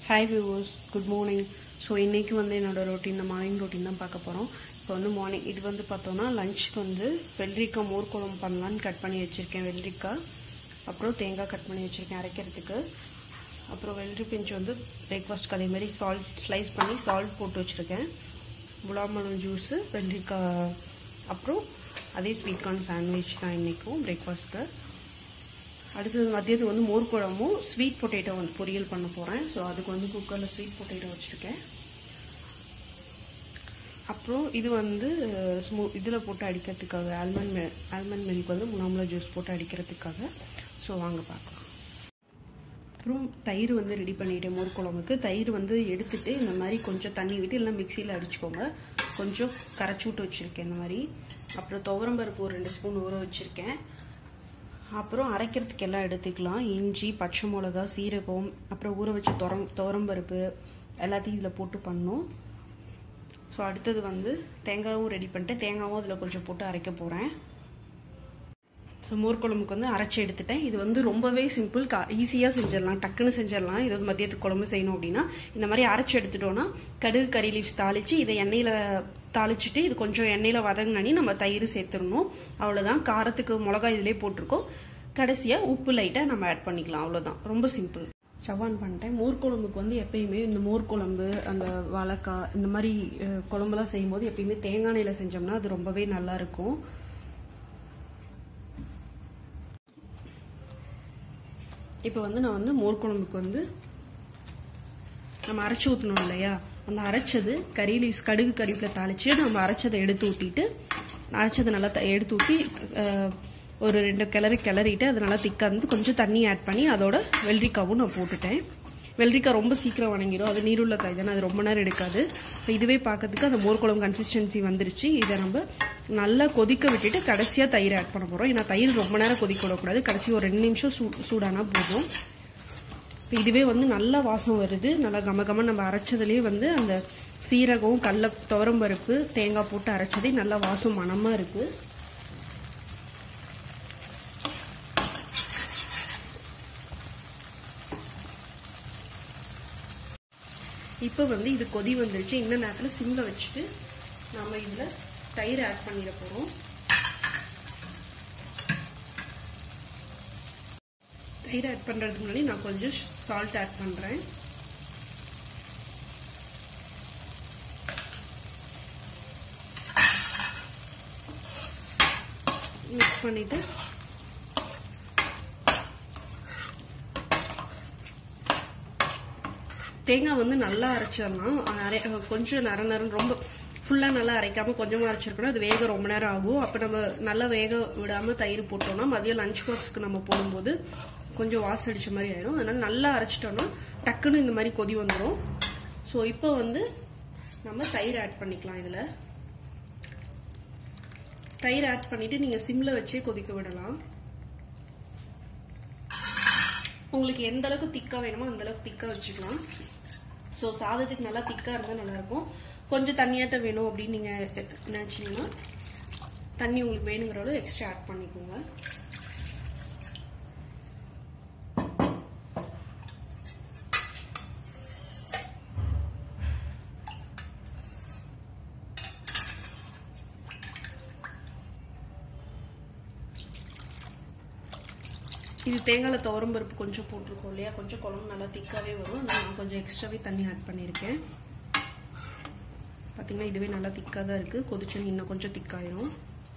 Hi viewers good morning so இன்றைக்கி வந்து என்னோட ரொட்டீன் மார்னிங் ரொட்டீன் தான் பார்க்க போகிறோம் இப்போ வந்து மார்னிங் இது வந்து பார்த்தோன்னா லஞ்சுக்கு வந்து வெள்ளரிக்காய் மோர் குழம்பு பண்ணலான்னு கட் பண்ணி வச்சுருக்கேன் வெள்ளரிக்காய் அப்புறம் தேங்காய் கட் பண்ணி வச்சுருக்கேன் அரைக்கிறதுக்கு அப்புறம் வெள்ளரி பிஞ்சு வந்து பிரேக்ஃபாஸ்ட்க்கு அதே மாதிரி சால்ட் ஸ்லைஸ் பண்ணி சால்ட் போட்டு வச்சுருக்கேன் முலாம்பழம் ஜூஸு வெள்ளரிக்காய் அப்புறம் அதே ஸ்வீட் கார்ன் சாண்ட்விச் தான் இன்றைக்கும் பிரேக்ஃபாஸ்ட்டு அடுத்தது மதியத்துக்கு வந்து மோர் குழம்பும் ஸ்வீட் பொட்டேட்டோ வந்து பொரியல் பண்ண போகிறேன் ஸோ அதுக்கு வந்து குக்கரில் ஸ்வீட் பொட்டேட்டோ வச்சுருக்கேன் அப்புறம் இது வந்து ஸ்மூ இதில் போட்டு அடிக்கிறதுக்காக ஆல்மண்ட் மெ ஆல்மண்ட் மில்க் வந்து முனாமலா ஜூஸ் போட்டு அடிக்கிறதுக்காக ஸோ வாங்க பார்க்கலாம் அப்புறம் தயிர் வந்து ரெடி பண்ணிட்டேன் மோர் குழம்புக்கு தயிர் வந்து எடுத்துட்டு இந்த மாதிரி கொஞ்சம் தண்ணி விட்டு இல்லை மிக்சியில் அடிச்சுக்கோங்க கொஞ்சம் கரைச்சி விட்டு வச்சுருக்கேன் இந்த மாதிரி அப்புறம் துவரம்பருப்பு ஒரு ரெண்டு ஸ்பூன் ஊற வச்சுருக்கேன் அப்புறம் அரைக்கிறதுக்கு எல்லாம் எடுத்துக்கலாம் இஞ்சி பச்சை மிளகா சீரகம் அப்புறம் ஊற வச்ச துரம் துவரம்பருப்பு எல்லாத்தையும் இதில் போட்டு பண்ணோம் ஸோ அடுத்தது வந்து தேங்காயும் ரெடி பண்ணிட்டு தேங்காயும் அதில் கொஞ்சம் போட்டு அரைக்க போகிறேன் ஸோ மோர் குழம்புக்கு வந்து அரைச்சி எடுத்துட்டேன் இது வந்து ரொம்பவே சிம்பிள் கா ஈஸியாக செஞ்சிடலாம் டக்குன்னு செஞ்சிடலாம் இது வந்து மதியத்துக்கு குழம்பு செய்யணும் அப்படின்னா இந்த மாதிரி அரைச்சி எடுத்துட்டோன்னா கடுகு கறி லீவ்ஸ் தாளித்து இதை எண்ணெயில் தாளிச்சிட்டு இது கொஞ்சம் எண்ணெயில் வதங்கினி நம்ம தயிர் சேர்த்துடணும் அவ்வளோதான் காரத்துக்கு மிளகாய் இதிலே போட்டிருக்கோம் கடைசியாக உப்பு லைட்டாக நம்ம ஆட் பண்ணிக்கலாம் அவ்வளோதான் ரொம்ப சிம்பிள் சவான் பண்ணிட்டேன் மோர் குழம்புக்கு வந்து எப்பயுமே இந்த மோர் குழம்பு அந்த வாழைக்காய் இந்த மாதிரி குழம்புலாம் செய்யும்போது எப்பயுமே தேங்காய் எண்ணெயில் செஞ்சோம்னா அது ரொம்பவே நல்லா இருக்கும் இப்போ வந்து நான் வந்து மோர் குழம்புக்கு வந்து நம்ம அரைச்சி ஊற்றணும் இல்லையா அந்த அரைச்சது கறி லீவ்ஸ் கடுகு கறிப்பில் தாளித்து நம்ம அரைச்சதை எடுத்து ஊற்றிட்டு அரைச்சதை நல்லா எடுத்து ஊற்றி ஒரு ரெண்டு கிளறி கிளறிட்டு அது நல்லா திக்காக இருந்து கொஞ்சம் தண்ணி ஆட் பண்ணி அதோட வெள்ளரிக்காவும் நான் போட்டுட்டேன் வெள்ளரிக்காய் ரொம்ப சீக்கிரம் வணங்கிடும் அது நீருள்ள காய் தானே அது ரொம்ப நேரம் எடுக்காது இப்போ இதுவே பார்க்கறதுக்கு அந்த மோர் குழம்பு கன்சிஸ்டன்சி வந்துருச்சு இதை நம்ம நல்லா கொதிக்க விட்டுட்டு கடைசியாக தயிர் ஆட் பண்ண போகிறோம் ஏன்னா தயிர் ரொம்ப நேரம் கொதிக்க விடக்கூடாது கடைசி ஒரு ரெண்டு நிமிஷம் சூ சூடானா போதும் இப்போ இதுவே வந்து நல்ல வாசம் வருது நல்லா கம கம நம்ம அரைச்சதுலேயே வந்து அந்த சீரகம் கடல துவரம்பருப்பு தேங்காய் போட்டு அரைச்சதே நல்லா வாசம் மனமாக இருக்குது இப்போ வந்து இது கொதி வந்துருச்சு இந்த நேரத்தில் சிம்மில் வச்சுட்டு நம்ம இதில் தயிர் ஆட் பண்ணிட போகிறோம் தயிர் ஆட் பண்ணுறதுக்கு முன்னாடி நான் கொஞ்சம் சால்ட் ஆட் பண்ணுறேன் மிக்ஸ் பண்ணிவிட்டு தேங்காய் வந்து நல்லா அரைச்சிடலாம் அரை கொஞ்சம் நர நரம் ரொம்ப ஃபுல்லாக நல்லா அரைக்காமல் கொஞ்சமாக அரைச்சிருக்கணும் அது வேக ரொம்ப நேரம் ஆகும் அப்போ நம்ம நல்லா வேக விடாமல் தயிர் போட்டோம்னா மதியம் லஞ்ச் பாக்ஸ்க்கு நம்ம போடும்போது கொஞ்சம் வாசம் அடித்த மாதிரி ஆயிடும் அதனால நல்லா அரைச்சிட்டோம்னா டக்குன்னு இந்த மாதிரி கொதி வந்துடும் ஸோ இப்போ வந்து நம்ம தயிர் ஆட் பண்ணிக்கலாம் இதில் தயிர் ஆட் பண்ணிவிட்டு நீங்கள் சிம்மில் வச்சே கொதிக்க விடலாம் உங்களுக்கு எந்த அளவுக்கு திக்காக வேணுமோ அந்த அளவுக்கு திக்காக வச்சுக்கலாம் ஸோ சாதத்துக்கு நல்லா திக்காக இருந்தால் நல்லாயிருக்கும் கொஞ்சம் தண்ணியாட்டம் வேணும் அப்படின்னு நீங்கள் நினச்சிங்கன்னா தண்ணி உங்களுக்கு வேணுங்கிற அளவு எக்ஸ்ட்ரா ஆட் பண்ணிக்கோங்க இது தேங்காயில் துவரம் பருப்பு கொஞ்சம் போட்டிருக்கோம் இல்லையா கொஞ்சம் குழம்பு நல்லா திக்காகவே வரும் நான் கொஞ்சம் எக்ஸ்ட்ராவே தண்ணி ஆட் பண்ணியிருக்கேன் பார்த்தீங்கன்னா இதுவே நல்லா திக்காக தான் இருக்குது கொதிச்சு இன்னும் கொஞ்சம் திக்காயிரும்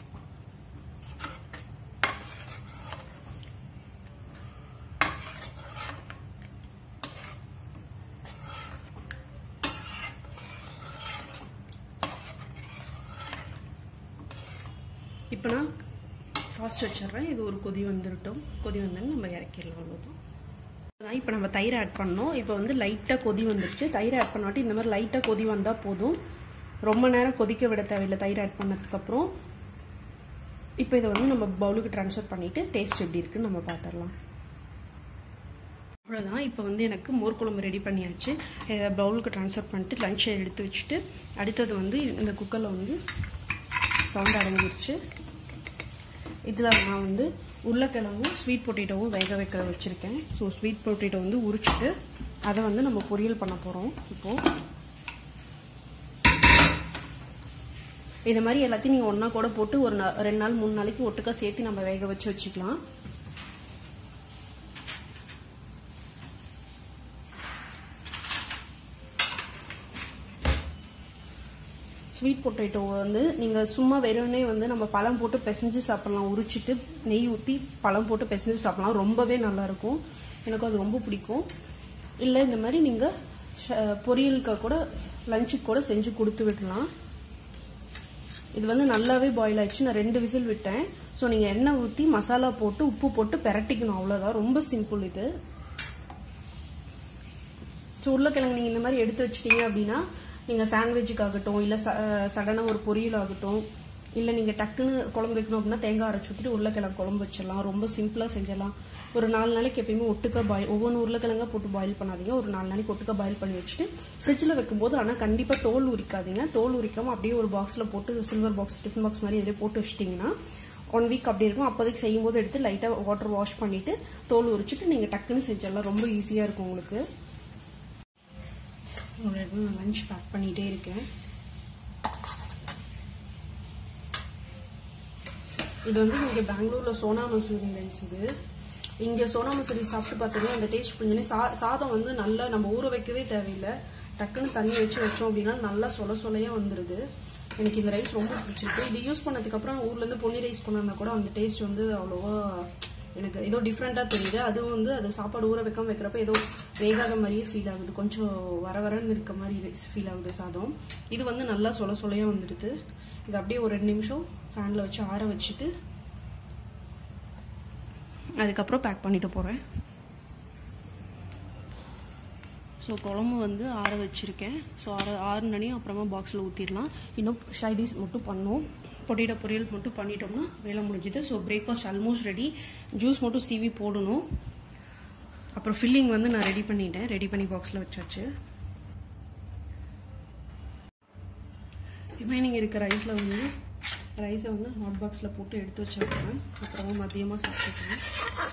இப்போ நான் ஃபாஸ்ட் வச்சிடுறேன் இது ஒரு கொதி வந்துருட்டும் கொதி வந்தோன்னு நம்ம இறக்கிடலாம் அவ்வளோதான் இப்போ நம்ம தயிர் ஆட் பண்ணோம் இப்போ வந்து லைட்டாக கொதி வந்துருச்சு தயிர் ஆட் பண்ணாட்டி இந்த மாதிரி லைட்டாக கொதி வந்தால் போதும் ரொம்ப நேரம் கொதிக்க விட தேவையில்லை தயிர் ஆட் பண்ணதுக்கப்புறம் இப்போ இதை வந்து நம்ம பவுலுக்கு ட்ரான்ஸ்ஃபர் பண்ணிவிட்டு டேஸ்ட் எப்படி இருக்குன்னு நம்ம பார்த்துடலாம் அவ்வளோதான் இப்போ வந்து எனக்கு மோர் குழம்பு ரெடி பண்ணியாச்சு பவுலுக்கு ட்ரான்ஸ்ஃபர் பண்ணிட்டு லஞ்சை எடுத்து வச்சுட்டு அடுத்தது வந்து இந்த குக்கரில் வந்து சவுண்ட் அடங்கிருச்சு இதில் நான் வந்து உருளைக்கிழங்கும் ஸ்வீட் பொட்டேட்டோவும் வேக வைக்க வச்சுருக்கேன் ஸோ ஸ்வீட் பொட்டேட்டோ வந்து உரிச்சிட்டு அதை வந்து நம்ம பொரியல் பண்ண போகிறோம் இப்போது இந்த மாதிரி எல்லாத்தையும் நீங்கள் ஒன்றா கூட போட்டு ஒரு நா- ரெண்டு நாள் மூணு நாளைக்கு ஒட்டுக்கா சேர்த்து நம்ம வேக வச்சு வச்சுக்கலாம் ஸ்வீட் பொட்டேட்டோ வந்து நீங்கள் சும்மா வெறுமனே வந்து நம்ம பழம் போட்டு பிசைஞ்சு சாப்பிடலாம் உரிச்சிட்டு நெய் ஊற்றி பழம் போட்டு பிசைஞ்சு சாப்பிடலாம் ரொம்பவே நல்லா இருக்கும் எனக்கு அது ரொம்ப பிடிக்கும் இல்லை இந்த மாதிரி நீங்கள் பொரியலுக்கு கூட லஞ்சுக்கு கூட செஞ்சு கொடுத்து விடலாம் இது வந்து நல்லாவே பாயில் ஆயிடுச்சு நான் ரெண்டு விசில் விட்டேன் ஸோ நீங்கள் எண்ணெய் ஊற்றி மசாலா போட்டு உப்பு போட்டு பெரட்டிக்கணும் அவ்வளோதான் ரொம்ப சிம்பிள் இது ஸோ உருளைக்கிழங்கு நீங்கள் இந்த மாதிரி எடுத்து வச்சிட்டீங்க அப்படின்னா நீங்கள் சாண்ட்விச்சுக்கு ஆகட்டும் இல்லை சடனாக ஒரு பொரியல் ஆகட்டும் இல்லை நீங்கள் டக்குன்னு குழம்பு வைக்கணும் அப்படின்னா தேங்காய் அரைச்சி ஊற்றிட்டு உருளைக்கிழங்கு குழம்பு வச்சிடலாம் ரொம்ப சிம்பிளாக செஞ்சிடலாம் ஒரு நாலு நாளைக்கு எப்பயுமே ஒட்டுக்கா பாயில் ஒவ்வொன்று உருளைக்கிழங்கா போட்டு பாயில் பண்ணாதீங்க ஒரு நாலு நாளைக்கு ஒட்டுக்கா பாயில் பண்ணி வச்சுட்டு ஃப்ரிட்ஜில் வைக்கும்போது ஆனால் கண்டிப்பாக தோல் உரிக்காதீங்க தோல் உரிக்காமல் அப்படியே ஒரு பாக்ஸில் போட்டு சில்வர் பாக்ஸ் டிஃபன் பாக்ஸ் மாதிரி இதிலே போட்டு வச்சிட்டிங்கன்னா ஒன் வீக் அப்படி இருக்கும் அப்போதைக்கு செய்யும்போது எடுத்து லைட்டாக வாட்டர் வாஷ் பண்ணிவிட்டு தோல் உரிச்சிட்டு நீங்கள் டக்குன்னு செஞ்சிடலாம் ரொம்ப ஈஸியாக இருக்கும் உங்களுக்கு ஒரு இடத்துல நான் லஞ்ச் பேக் பண்ணிகிட்டே இருக்கேன் இது வந்து இங்கே பெங்களூரில் சோனா மசூரி ரைஸ் இது இங்கே சோனா மசூரி சாப்பிட்டு பார்த்தீங்கன்னா அந்த டேஸ்ட் கொஞ்சம் சா சாதம் வந்து நல்லா நம்ம ஊற வைக்கவே தேவையில்லை டக்குன்னு தண்ணி வச்சு வச்சோம் அப்படின்னா நல்லா சொல சொலையாக வந்துடுது எனக்கு இந்த ரைஸ் ரொம்ப பிடிச்சிருக்கு இது யூஸ் பண்ணதுக்கப்புறம் ஊர்லேருந்து பொன்னி ரைஸ் கொண்டாந்தா கூட அந்த டேஸ்ட் வந்து அவ்வளோவா எனக்கு ஏதோ டிஃப்ரெண்ட்டாக தெரியுது அதுவும் வந்து அது சாப்பாடு ஊற வைக்காம வைக்கிறப்ப ஏதோ வேகாத மாதிரியே ஃபீல் ஆகுது கொஞ்சம் வர வரன்னு இருக்க மாதிரி ஃபீல் ஆகுது சாதம் இது வந்து நல்லா சொல சொலையாக வந்துடுது இது அப்படியே ஒரு ரெண்டு நிமிஷம் ஃபேனில் வச்சு ஆற வச்சுட்டு அதுக்கப்புறம் பேக் பண்ணிட்டு போகிறேன் ஸோ குழம்பு வந்து ஆற வச்சுருக்கேன் ஸோ ஆற ஆறுனனையும் அப்புறமா பாக்ஸில் ஊற்றிடலாம் இன்னும் ஷைடிஸ் மட்டும் பண்ணோம் பொட்டேட்டோ பொரியல் மட்டும் பண்ணிட்டோம்னா வேலை முடிஞ்சுது so breakfast almost ready juice மட்டும் சீவி போடணும் அப்புறம் ஃபில்லிங் வந்து நான் ரெடி பண்ணிட்டேன் ரெடி பண்ணி பாக்ஸில் வச்சாச்சு ரிமைனிங் இருக்க ரைஸில் வந்து ரைஸை வந்து ஹாட் பாக்ஸில் போட்டு எடுத்து வச்சிருக்கேன் அப்புறமா மதியமாக சாப்பிட்டுக்கிறேன்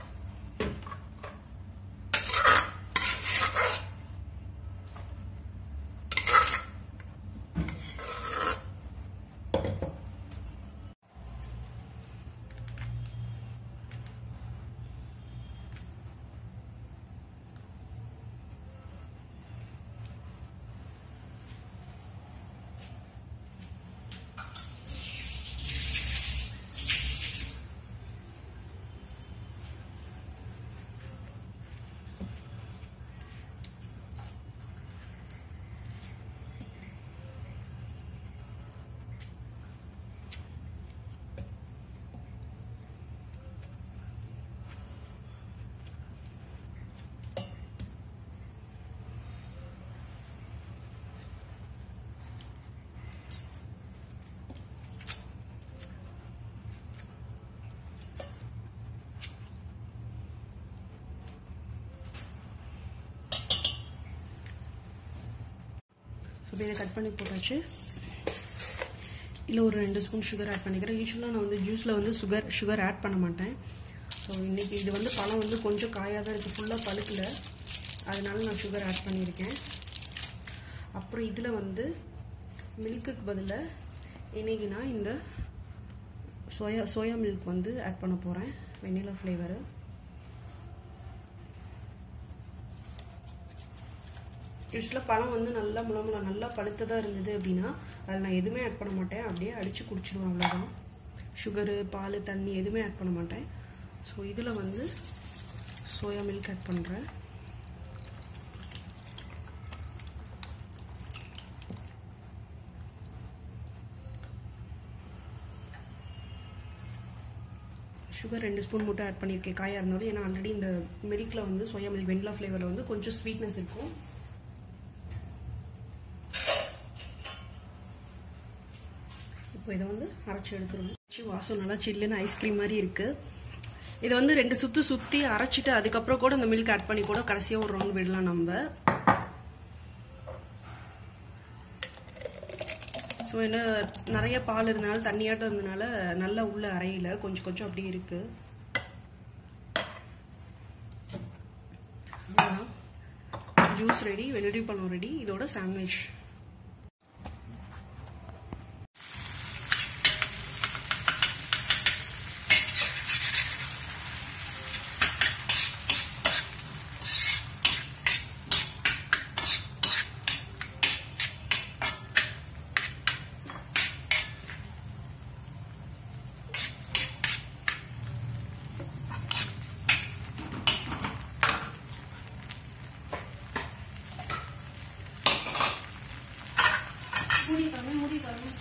ஸோ இதை கட் பண்ணி போட்டாச்சு இல்லை ஒரு ரெண்டு ஸ்பூன் சுகர் ஆட் பண்ணிக்கிறேன் யூஸ்வலாக நான் வந்து ஜூஸில் வந்து சுகர் சுகர் ஆட் பண்ண மாட்டேன் ஸோ இன்றைக்கி இது வந்து பழம் வந்து கொஞ்சம் காயாக தான் இருக்குது ஃபுல்லாக பழுக்கல அதனால நான் சுகர் ஆட் பண்ணியிருக்கேன் அப்புறம் இதில் வந்து மில்க்குக்கு பதிலாக இன்னைக்கு நான் இந்த சோயா சோயா மில்க் வந்து ஆட் பண்ண போகிறேன் வெண்ணிலா ஃப்ளேவரு யூஸ்வலாக பழம் வந்து நல்லா முளமுளம் நல்லா பழுத்ததாக இருந்தது அப்படின்னா அதில் நான் எதுவுமே ஆட் பண்ண மாட்டேன் அப்படியே அடித்து குடிச்சிடுவேன் அவ்வளோதான் சுகரு பால் தண்ணி எதுவுமே ஆட் பண்ண மாட்டேன் ஸோ இதில் வந்து சோயா மில்க் ஆட் பண்ணுறேன் சுகர் ரெண்டு ஸ்பூன் மட்டும் ஆட் பண்ணியிருக்கேன் காயாக இருந்தாலும் ஏன்னா ஆல்ரெடி இந்த மில்கில் வந்து சோயா மில்க் வெண்ணிலா ஃப்ளேவரில் வந்து கொஞ்சம் ஸ்வீட்னஸ் இருக்கும் இப்போ இதை வந்து அரைச்சி எடுத்துருவேன் வாசம் நல்லா சில்லுன்னு ஐஸ்கிரீம் மாதிரி இருக்கு இதை வந்து ரெண்டு சுத்து சுத்தி அரைச்சிட்டு அதுக்கப்புறம் கூட இந்த மில்க் ஆட் பண்ணி கூட கடைசியாக ஒரு ரவுண்ட் விடலாம் நம்ம ஸோ என்ன நிறைய பால் இருந்தனால தண்ணியாட்டம் இருந்தனால நல்லா உள்ள அரையில கொஞ்சம் கொஞ்சம் அப்படியே இருக்கு ஜூஸ் ரெடி வெள்ளரி பழம் ரெடி இதோட சாண்ட்விச் மூடி பாருங்க மூடி பாருங்க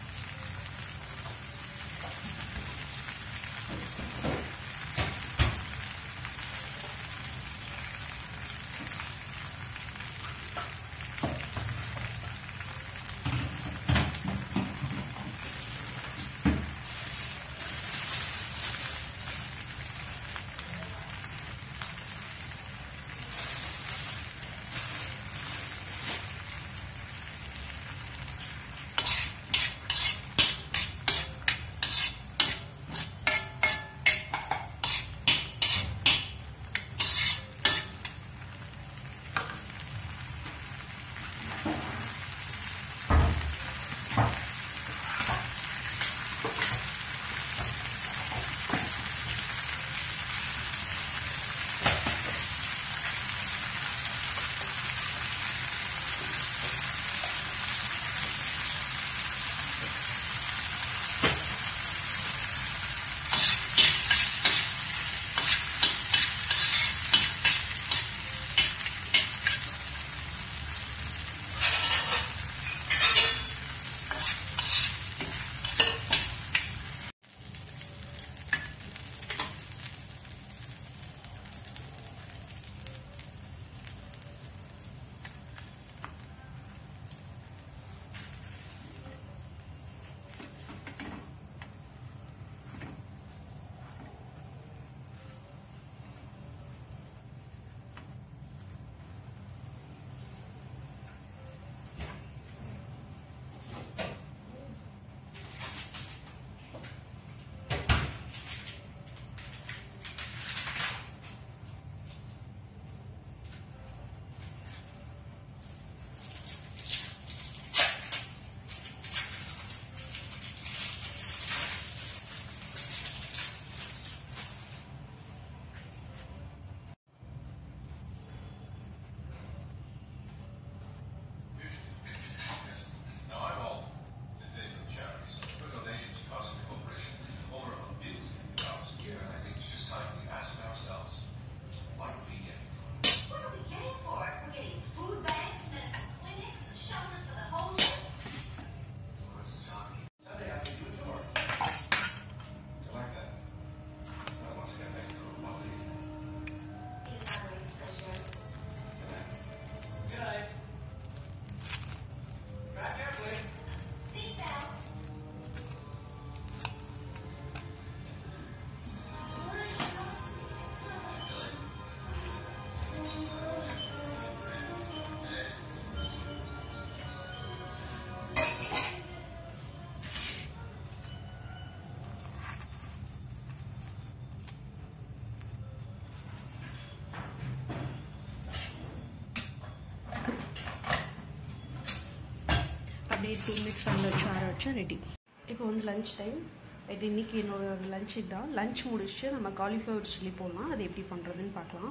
அப்படியே டூ மினிட்ஸ் ஃபேனில் வச்சு ஆற வச்சா ரெடி இப்போ வந்து லஞ்ச் டைம் இது இன்னைக்கு என்னோட லஞ்ச் இதுதான் லஞ்ச் முடிச்சுட்டு நம்ம காலிஃப்ளவர் சில்லி போடலாம் அது எப்படி பண்ணுறதுன்னு பார்க்கலாம்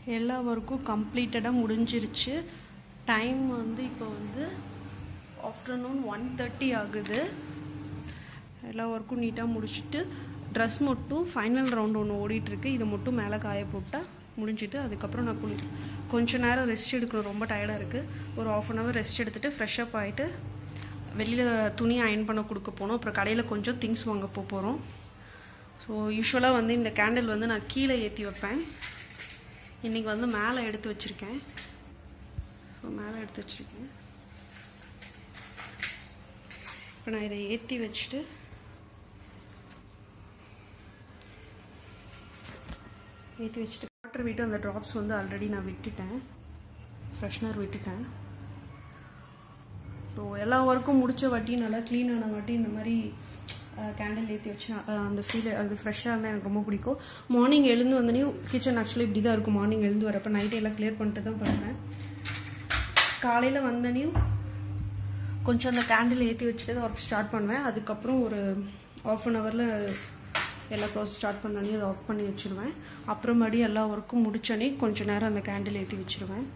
எல்லா ஒர்க்கும் கம்ப்ளீட்டடாக முடிஞ்சிருச்சு டைம் வந்து இப்போ வந்து ஆஃப்டர்நூன் ஒன் தேர்ட்டி ஆகுது எல்லா ஒர்க்கும் நீட்டாக முடிச்சுட்டு ட்ரெஸ் மட்டும் ஃபைனல் ரவுண்ட் ஒன்று ஓடிட்டுருக்கு இதை மட்டும் மேலே காய போட்டால் முடிஞ்சுது அதுக்கப்புறம் நான் குளி கொஞ்ச நேரம் ரெஸ்ட் எடுக்கணும் ரொம்ப டயர்டாக இருக்குது ஒரு ஆஃப் அன் ஹவர் ரெஸ்ட் எடுத்துகிட்டு ஃப்ரெஷ்அப் ஆகிட்டு வெளியில் துணி அயன் பண்ண கொடுக்க போனோம் அப்புறம் கடையில் கொஞ்சம் திங்ஸ் வாங்க போக போகிறோம் ஸோ யூஸ்வலாக வந்து இந்த கேண்டில் வந்து நான் கீழே ஏற்றி வைப்பேன் இன்றைக்கி வந்து மேலே எடுத்து வச்சுருக்கேன் ஸோ மேலே எடுத்து வச்சுருக்கேன் இப்போ நான் இதை ஏற்றி வச்சுட்டு ஏற்றி வச்சுட்டு வாட்டர் விட்டு அந்த ட்ராப்ஸ் வந்து ஆல்ரெடி நான் விட்டுட்டேன் ஃப்ரெஷ்னர் விட்டுட்டேன் ஸோ எல்லா ஒர்க்கும் முடித்த வாட்டி நல்லா க்ளீன் ஆன வாட்டி இந்த மாதிரி கேண்டில் ஏற்றி வச்சு அந்த ஃபீல் அது ஃப்ரெஷ்ஷாக இருந்தால் எனக்கு ரொம்ப பிடிக்கும் மார்னிங் எழுந்து வந்தனையும் கிச்சன் ஆக்சுவலி இப்படி தான் இருக்கும் மார்னிங் எழுந்து வரப்போ நைட்டு எல்லாம் கிளியர் பண்ணிட்டு தான் பார்ப்பேன் காலையில் வந்தனையும் கொஞ்சம் அந்த கேண்டில் ஏற்றி வச்சுட்டு ஒர்க் ஸ்டார்ட் பண்ணுவேன் அதுக்கப்புறம் ஒரு ஆஃப் அன் ஹவரில் எல்லா ப்ராசஸ் ஸ்டார்ட் பண்ணோடனே அதை ஆஃப் பண்ணி வச்சுருவேன் அப்புறமடி எல்லா ஒர்க்கும் முடிச்சோடனே கொஞ்சம் நேரம் அந்த கேண்டில் ஏற்றி வச்சுருவேன்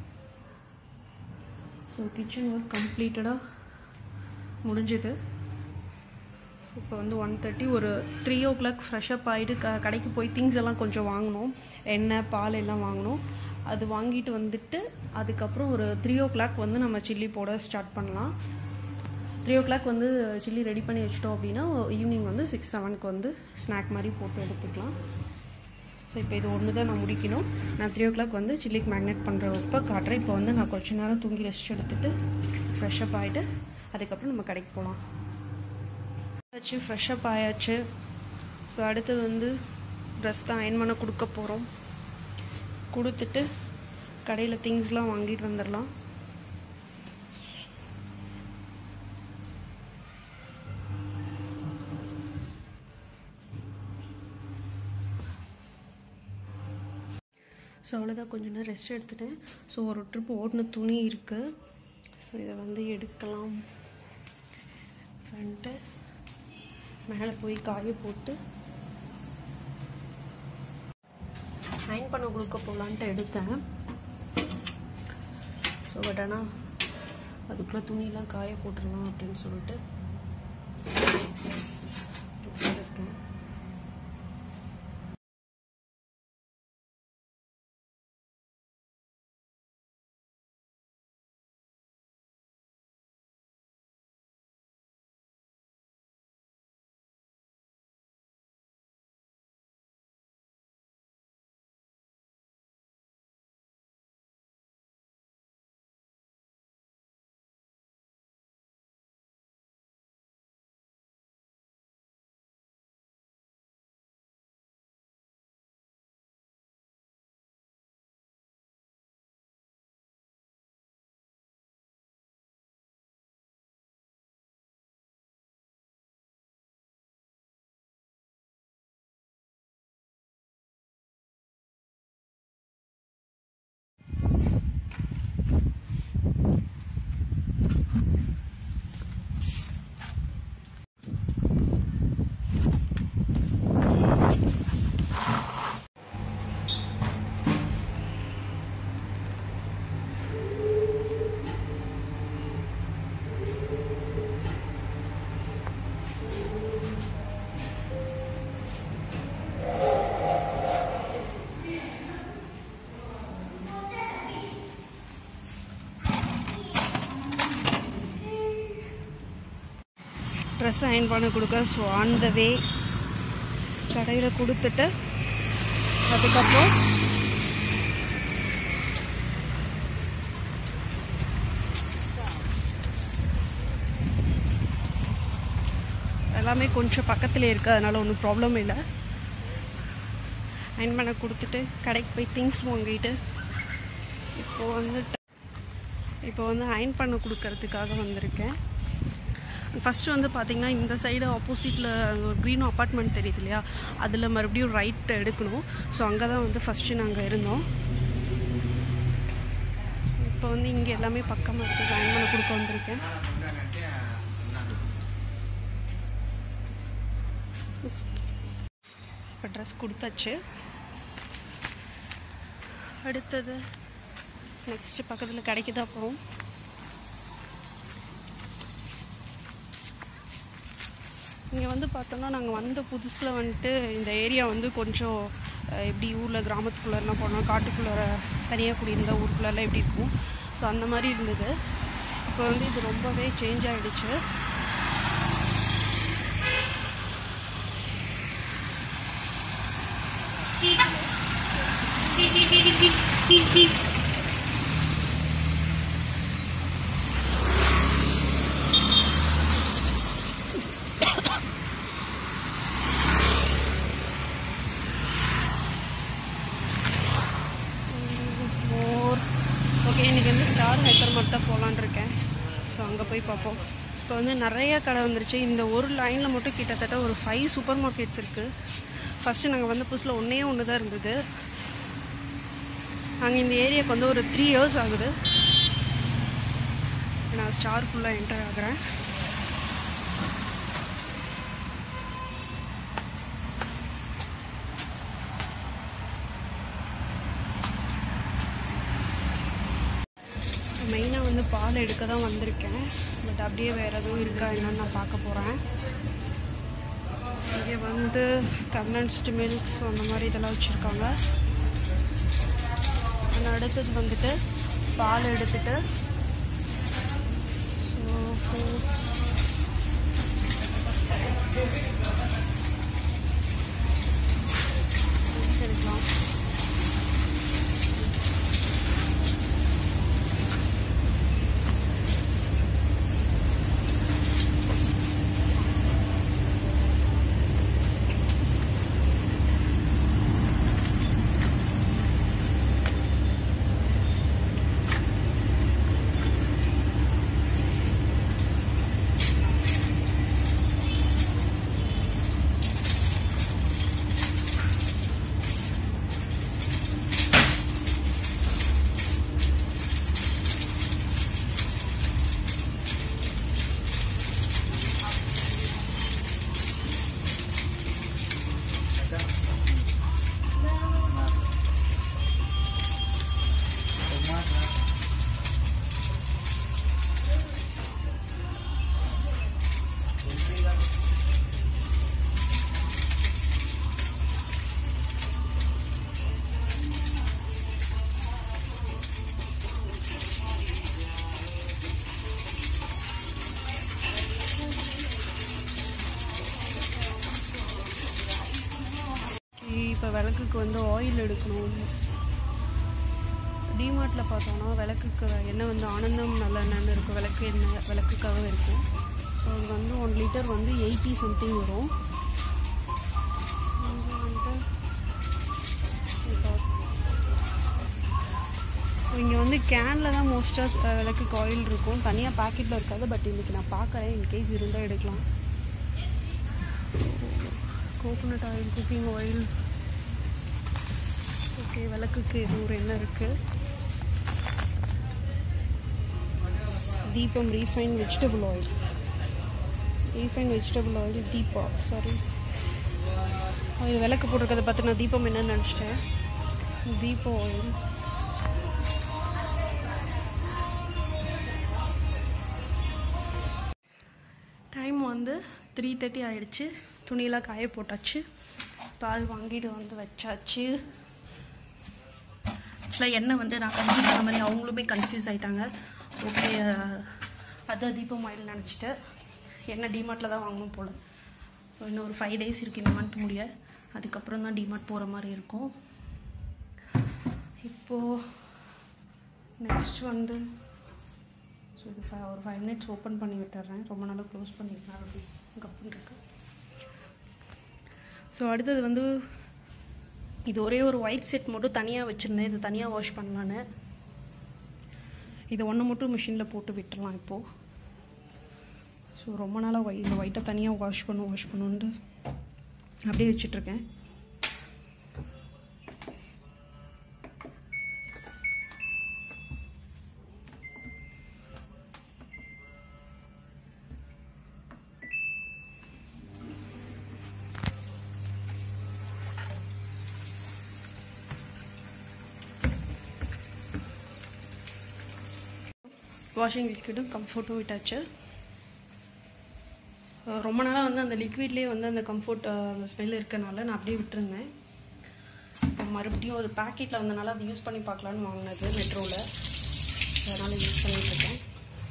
ஸோ கிச்சன் ஒர்க் கம்ப்ளீட்டடாக முடிஞ்சுது இப்போ வந்து ஒன் தேர்ட்டி ஒரு த்ரீ ஓ கிளாக் ஃப்ரெஷ்அப் ஆகிட்டு க கடைக்கு போய் திங்ஸ் எல்லாம் கொஞ்சம் வாங்கினோம் எண்ணெய் பால் எல்லாம் வாங்கினோம் அது வாங்கிட்டு வந்துட்டு அதுக்கப்புறம் ஒரு த்ரீ ஓ கிளாக் வந்து நம்ம சில்லி போட ஸ்டார்ட் பண்ணலாம் த்ரீ ஓ கிளாக் வந்து சில்லி ரெடி பண்ணி வச்சிட்டோம் அப்படின்னா ஈவினிங் வந்து சிக்ஸ் செவனுக்கு வந்து ஸ்நாக் மாதிரி போட்டு எடுத்துக்கலாம் ஸோ இப்போ இது ஒன்று தான் நான் முடிக்கணும் நான் த்ரீ ஓ கிளாக் வந்து சில்லிக்கு மேக்னேட் பண்ணுறப்ப காட்டுறேன் இப்போ வந்து நான் கொஞ்ச நேரம் தூங்கி ரெஸ்ட் எடுத்துட்டு ஃப்ரெஷ்அப் ஆகிட்டு அதுக்கப்புறம் நம்ம கடைக்கு போகலாம் ஆச்சு ஃப்ரெஷ்அப் ஆயாச்சு ஸோ அடுத்தது வந்து ட்ரெஸ் தான் அயன் பண்ண கொடுக்க போகிறோம் கொடுத்துட்டு கடையில் திங்ஸ்லாம் வாங்கிட்டு வந்துடலாம் ஸோ அவ்வளோதான் கொஞ்ச நேரம் ரெஸ்ட் எடுத்துட்டேன் ஸோ ஒரு ட்ரிப் ஓடின துணி இருக்குது ஸோ இதை வந்து எடுக்கலாம் வந்துட்டு மேலே போய் காய போட்டு அயன் பண்ண கொடுக்க போகலான்ட்டு எடுத்தேன் ஸோ பட் ஆனால் அதுக்குள்ளே துணியெல்லாம் காய போட்டுடலாம் அப்படின்னு சொல்லிட்டு இருக்கேன் ட்ரெஸ் அயன் பண்ண கொடுக்க ஸோ ஆன் த வே கடையில் கொடுத்துட்டு அதுக்கப்புறம் எல்லாமே கொஞ்சம் பக்கத்தில் இருக்குது அதனால் ஒன்றும் ப்ராப்ளம் இல்லை அயன் பண்ண கொடுத்துட்டு கடைக்கு போய் திங்ஸ் வாங்கிட்டு இப்போ வந்துட்டு இப்போ வந்து அயன் பண்ண கொடுக்கறதுக்காக வந்திருக்கேன் ஃபஸ்ட்டு வந்து பார்த்திங்கன்னா இந்த சைடு ஆப்போசிட்டில் ஒரு க்ரீன் அப்பார்ட்மெண்ட் தெரியுது இல்லையா அதில் மறுபடியும் ரைட் எடுக்கணும் ஸோ அங்கே தான் வந்து ஃபஸ்ட்டு நாங்கள் இருந்தோம் இப்போ வந்து இங்கே எல்லாமே பக்கமாக இருக்குது அயன் பண்ண கொடுக்க வந்திருக்கேன் இப்போ ட்ரெஸ் கொடுத்தாச்சு அடுத்தது நெக்ஸ்ட் பக்கத்தில் கடைக்கு தான் போகிறோம் இங்கே வந்து பார்த்தோம்னா நாங்கள் வந்த புதுசில் வந்துட்டு இந்த ஏரியா வந்து கொஞ்சம் அஹ், எப்படி ஊரில் கிராமத்துக்குள்ளெல்லாம் போனோம் காட்டுக்குள்ளே தனியாக குடியிருந்த ஊருக்குள்ளெல்லாம் எப்படி இருக்கும் ஸோ அந்த மாதிரி இருந்தது இப்போ வந்து இது ரொம்பவே சேஞ்ச் ஆகிடுச்சு மோர் ஓகே இன்னைக்கு வந்து ஸ்டார் ஹைப்பர் மார்ட் தான் போகலான் இருக்கேன் ஸோ அங்கே போய் பார்ப்போம் இப்போ வந்து நிறைய கடை வந்துருச்சு இந்த ஒரு லைனில் மட்டும் கிட்டத்தட்ட ஒரு ஃபைவ் சூப்பர் மார்க்கெட்ஸ் இருக்குது ஃபஸ்ட்டு நாங்கள் வந்த புதுசில் ஒன்றே ஒன்று தான் இருந்தது நாங்கள் இந்த ஏரியாவுக்கு வந்து ஒரு த்ரீ இயர்ஸ் ஆகுது நான் ஸ்டார் ஃபுல்லாக என்டர் ஆகுறேன் மெயினாக வந்து பால் எடுக்க தான் வந்திருக்கேன் பட் அப்படியே வேறு எதுவும் இருக்கா என்னன்னு நான் பார்க்க போகிறேன் இங்கே வந்து கண்டன்ஸ்டு மில்க்ஸ் அந்த மாதிரி இதெல்லாம் வச்சுருக்காங்க ஆனால் அடுத்தது வந்துட்டு பால் எடுத்துட்டு so, fruits. fruits எடுக்கலாம் இப்போ விளக்குக்கு வந்து ஆயில் எடுக்கணும் டிமார்ட்டில் பார்த்தோன்னா விளக்குக்கு எண்ணெய் வந்து ஆனந்தம் நல்லெண்ணெய்னு இருக்கும் விளக்கு எண்ணெய் விளக்குக்காக இருக்கும் ஸோ அது வந்து ஒன் லிட்டர் வந்து எயிட்டி சம்திங் வரும் இங்க வந்து இங்கே வந்து கேனில் தான் மோஸ்ட்டாக விளக்குக்கு ஆயில் இருக்கும் தனியாக பாக்கெட்டில் இருக்காது பட் இன்றைக்கி நான் பார்க்குறேன் இன்கேஸ் இருந்தால் எடுக்கலாம் coconut oil cooking oil okay விளக்குக்கு இது ஒரு எண்ணெய் இருக்குது Deepam refine vegetable oil refine vegetable oil Deepa sorry இது விளக்கு போட்டிருக்கதை பார்த்து நான் தீபம் என்னன்னு நினச்சிட்டேன் தீபம் ஆயில் டைம் வந்து த்ரீ தேர்ட்டி ஆயிடுச்சு துணியெல்லாம் காய போட்டாச்சு பால் வாங்கிட்டு வந்து வச்சாச்சு ஆக்சுவலாக எண்ணெய் வந்து நான் கன்ஃபியூஸ் பண்ண மாதிரி அவங்களுமே கன்ஃபியூஸ் ஆகிட்டாங்க ஓகே அதான் தீபம் ஆயில் நினச்சிட்டு எண்ணெய் டிமார்ட்டில் தான் வாங்கணும் போல் இன்னும் ஒரு ஃபைவ் டேஸ் இருக்குது இந்த மந்த் முடிய அதுக்கப்புறம் தான் டிமார்ட் போகிற மாதிரி இருக்கும் இப்போது நெக்ஸ்ட் வந்து ஸோ இது ஃபை ஒரு ஃபைவ் மினிட்ஸ் ஓப்பன் பண்ணி விட்டுறேன் ரொம்ப நாளாக க்ளோஸ் பண்ணியிருக்கேன் அப்படி கப்புன்னு இருக்கு ஸோ அடுத்தது வந்து இது ஒரே ஒரு ஒயிட் செட் மட்டும் தனியாக வச்சுருந்தேன் இது தனியாக வாஷ் பண்ணலான்னு இதை ஒன்று மட்டும் மிஷினில் போட்டு விட்டுறலாம் இப்போது ஸோ ரொம்ப நாளாக ஒய் இந்த ஒயிட்டை தனியாக வாஷ் பண்ணும் வாஷ் பண்ணுன்ட்டு அப்படியே வச்சிட்ருக்கேன் வாஷிங் லிக்விடும் கம்ஃபர்ட்டும் விட்டாச்சு அஹ் ரொம்ப நாளாக வந்து அந்த லிக்விட்லேயே வந்து அந்த கம்ஃபர்ட் அந்த ஸ்மெல் இருக்கனால நான் அப்படியே விட்டுருந்தேன் இப்போ மறுபடியும் அது பேக்கெட்டில் வந்தனால அதை யூஸ் பண்ணி பார்க்கலான்னு வாங்கினது மெட்ரோவில் அதனால் யூஸ் பண்ணிட்டு இருக்கேன்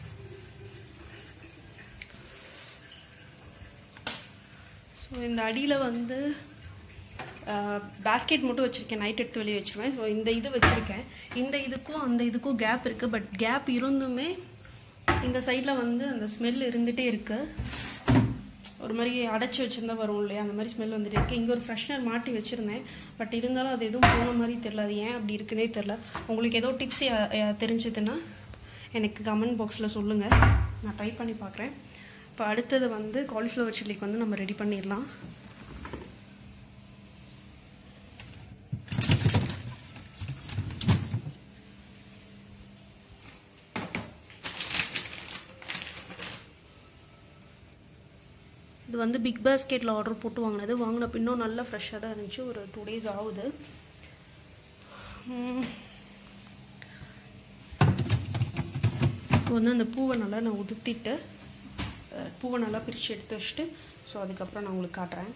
ஸோ இந்த அடியில் வந்து பேஸ்கெட் மட்டும் வச்சுருக்கேன் நைட் எடுத்து வெளியே வச்சுருவேன் ஸோ இந்த இது வச்சுருக்கேன் இந்த இதுக்கும் அந்த இதுக்கும் கேப் இருக்குது பட் கேப் இருந்துமே இந்த சைடில் வந்து அந்த ஸ்மெல் இருந்துகிட்டே இருக்குது ஒரு மாதிரி அடைச்சி வச்சிருந்தா வரும் இல்லையா அந்த மாதிரி ஸ்மெல் வந்துட்டு இருக்கு இங்கே ஒரு ஃப்ரெஷ்னர் மாட்டி வச்சுருந்தேன் பட் இருந்தாலும் அது எதுவும் போன மாதிரி தெரில அது ஏன் அப்படி இருக்குன்னே தெரில உங்களுக்கு ஏதோ டிப்ஸ் தெரிஞ்சதுன்னா எனக்கு கமெண்ட் பாக்ஸில் சொல்லுங்கள் நான் ட்ரை பண்ணி பார்க்குறேன் இப்போ அடுத்தது வந்து காலிஃப்ளவர் சில்லிக்கு வந்து நம்ம ரெடி பண்ணிடலாம் இது வந்து பிக் பாஸ்கெட்டில் ஆர்டர் போட்டு வாங்கினது வாங்கினப்ப இன்னும் நல்லா ஃப்ரெஷ்ஷாக தான் இருந்துச்சு ஒரு டூ டேஸ் ஆகுது இப்போ வந்து அந்த பூவை நல்லா நான் உதுத்திட்டு அஹ், பூவை நல்லா பிரித்து எடுத்து வச்சுட்டு ஸோ அதுக்கப்புறம் நான் உங்களுக்கு காட்டுறேன்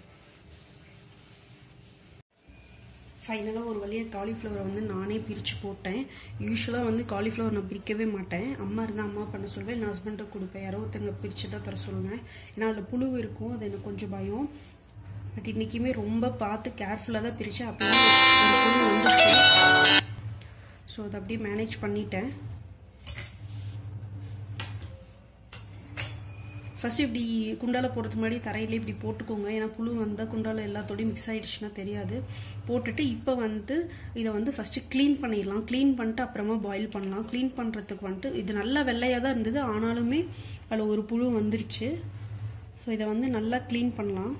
ஃபைனலாக ஒரு வழியாக காலிஃப்ளவரை வந்து நானே பிரித்து போட்டேன் யூஸ்வலாக வந்து காலிஃப்ளவர் நான் பிரிக்கவே மாட்டேன் அம்மா இருந்தால் அம்மா பண்ண சொல்வேன் நான் ஹஸ்பண்ட்டை கொடுப்பேன் யாரோ ஒருத்தங்க பிரித்து தான் தர சொல்லுவேன் ஏன்னா அதில் புழு இருக்கும் அது எனக்கு கொஞ்சம் பயம் பட் இன்றைக்குமே ரொம்ப பார்த்து கேர்ஃபுல்லாக தான் பிரித்தேன் அப்போ ஒரு புழு வந்துச்சு ஸோ அதை அப்படியே மேனேஜ் பண்ணிட்டேன் ஃபஸ்ட்டு இப்படி குண்டால போடுறதுக்கு முன்னாடி தரையிலே இப்படி போட்டுக்கோங்க ஏன்னா புழு வந்தால் குண்டால எல்லாத்தோடையும் மிக்ஸ் ஆயிடுச்சுன்னா தெரியாது போட்டுட்டு இப்போ வந்து இதை வந்து ஃபஸ்ட்டு க்ளீன் பண்ணிடலாம் க்ளீன் பண்ணிட்டு அப்புறமா பாயில் பண்ணலாம் க்ளீன் பண்ணுறதுக்கு வந்துட்டு இது நல்லா வெள்ளையாக தான் இருந்தது ஆனாலுமே அதில் ஒரு புழு வந்துருச்சு ஸோ இதை வந்து நல்லா க்ளீன் பண்ணலாம்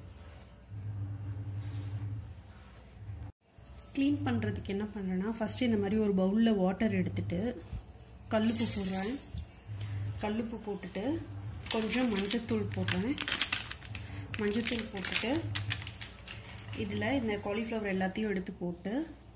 க்ளீன் பண்ணுறதுக்கு என்ன பண்ணுறேன்னா ஃபஸ்ட்டு இந்த மாதிரி ஒரு பவுலில் வாட்டர் எடுத்துட்டு கல்லுப்பு போடுறேன் கல்லுப்பு போட்டுட்டு கொஞ்சம் மஞ்சத்தூள் போடுறேன் மஞ்சத்தூள் போட்டுட்டு இதில் இந்த காலிஃப்ளவர் எல்லாத்தையும் எடுத்து போட்டு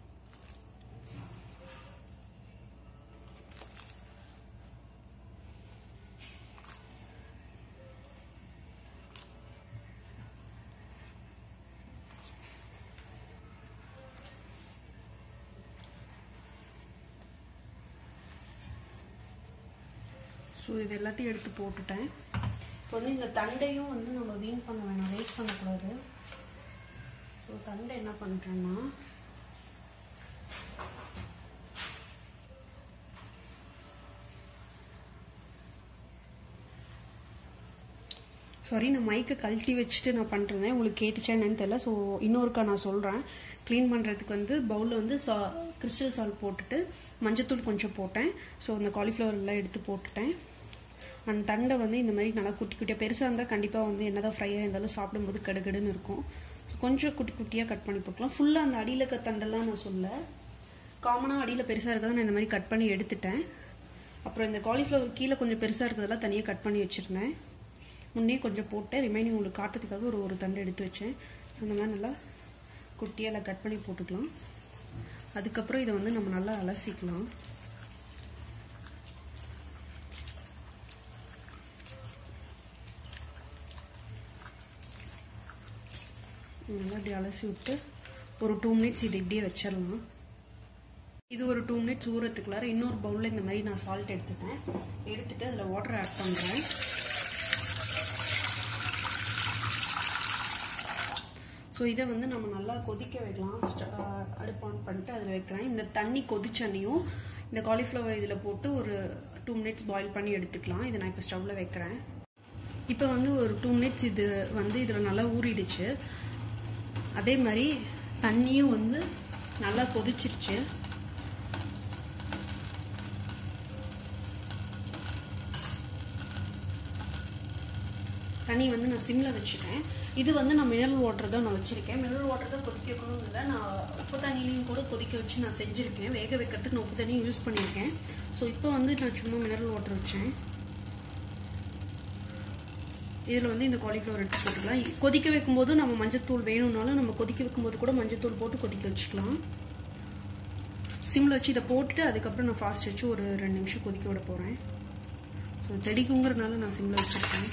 ஸோ இது எல்லாத்தையும் எடுத்து போட்டுட்டேன் இப்போ வந்து இந்த தண்டையும் வந்து நம்ம வீண் பண்ண வேணாம் வேஸ்ட் பண்ணக்கூடாது ஸோ தண்டை என்ன பண்ணுறேன்னா சாரி நான் மைக்கை கழட்டி வச்சுட்டு நான் பண்ணுறேன் உங்களுக்கு கேட்டுச்சா என்னன்னு தெரியல ஸோ இன்னொருக்கா நான் சொல்கிறேன் க்ளீன் பண்ணுறதுக்கு வந்து பவுலில் வந்து சா கிறிஸ்டல் சால்ட் போட்டுட்டு மஞ்சத்தூள் கொஞ்சம் போட்டேன் ஸோ அந்த காலிஃப்ளவர் எல்லாம் எடுத்து போட்டுட்டேன் அந்த தண்டை வந்து இந்த மாதிரி நல்லா குட்டி குட்டியாக பெருசாக இருந்தால் கண்டிப்பாக வந்து என்னதான் ஃப்ரையாக இருந்தாலும் சாப்பிடும்போது கடுகடுன்னு இருக்கும் கொஞ்சம் குட்டி குட்டியாக கட் பண்ணி போட்டுக்கலாம் ஃபுல்லாக அந்த அடியில் இருக்க தண்டெல்லாம் நான் சொல்ல காமனாக அடியில் பெருசாக இருக்கிறத நான் இந்த மாதிரி கட் பண்ணி எடுத்துட்டேன் அப்புறம் இந்த காலிஃப்ளவர் கீழே கொஞ்சம் பெருசாக இருக்கிறதெல்லாம் தனியாக கட் பண்ணி வச்சுருந்தேன் முன்னே கொஞ்சம் போட்டேன் ரிமைனிங் உங்களுக்கு காட்டுறதுக்காக ஒரு ஒரு தண்டு எடுத்து வச்சேன் ஸோ இந்த மாதிரி நல்லா குட்டியாக கட் பண்ணி போட்டுக்கலாம் அதுக்கப்புறம் இதை வந்து நம்ம நல்லா அலசிக்கலாம் நல்லா இப்படி அலசி விட்டு ஒரு டூ மினிட்ஸ் இது இப்படியே வச்சிடலாம் இது ஒரு டூ மினிட்ஸ் ஊறத்துக்குள்ளார இன்னொரு பவுலில் இந்த மாதிரி நான் சால்ட் எடுத்துட்டேன் எடுத்துட்டு அதில் வாட்டர் ஆட் பண்ணுறேன் ஸோ இதை வந்து நம்ம நல்லா கொதிக்க வைக்கலாம் அடுப்பு ஆன் பண்ணிட்டு அதில் வைக்கிறேன் இந்த தண்ணி கொதிச்சன்னையும் இந்த காலிஃப்ளவர் இதில் போட்டு ஒரு டூ மினிட்ஸ் பாயில் பண்ணி எடுத்துக்கலாம் இதை நான் இப்போ ஸ்டவ்வில் வைக்கிறேன் இப்போ வந்து ஒரு டூ மினிட்ஸ் இது வந்து இதில் நல்லா ஊறிடுச்சு அதே மாதிரி தண்ணியும் வந்து நல்லா கொதிச்சிருச்சு தண்ணி வந்து நான் சிம்மில் வச்சுட்டேன் இது வந்து நான் மினரல் வாட்டர் தான் நான் வச்சுருக்கேன் மினரல் வாட்டர் தான் கொதிக்க வைக்கணும்னு இல்லை நான் உப்பு தண்ணியிலையும் கூட கொதிக்க வச்சு நான் செஞ்சுருக்கேன் வேக வைக்கிறதுக்கு நான் உப்பு தண்ணியும் யூஸ் பண்ணியிருக்கேன் ஸோ இப்போ வந்து நான் சும்மா மினரல் வாட்டர் வச்சேன் இதில் வந்து இந்த காலிஃப்ளவர் எடுத்து போட்டுக்கலாம் கொதிக்க வைக்கும்போது நம்ம மஞ்சத்தூள் வேணும்னாலும் நம்ம கொதிக்க வைக்கும்போது கூட மஞ்சத்தூள் போட்டு கொதிக்க வச்சுக்கலாம் சிம்மில் வச்சு இதை போட்டுட்டு அதுக்கப்புறம் நான் ஃபாஸ்ட் வச்சு ஒரு ரெண்டு நிமிஷம் கொதிக்க விட போகிறேன் ஸோ தெடிக்குங்கிறதுனால நான் சிம்மில் வச்சுருக்கேன்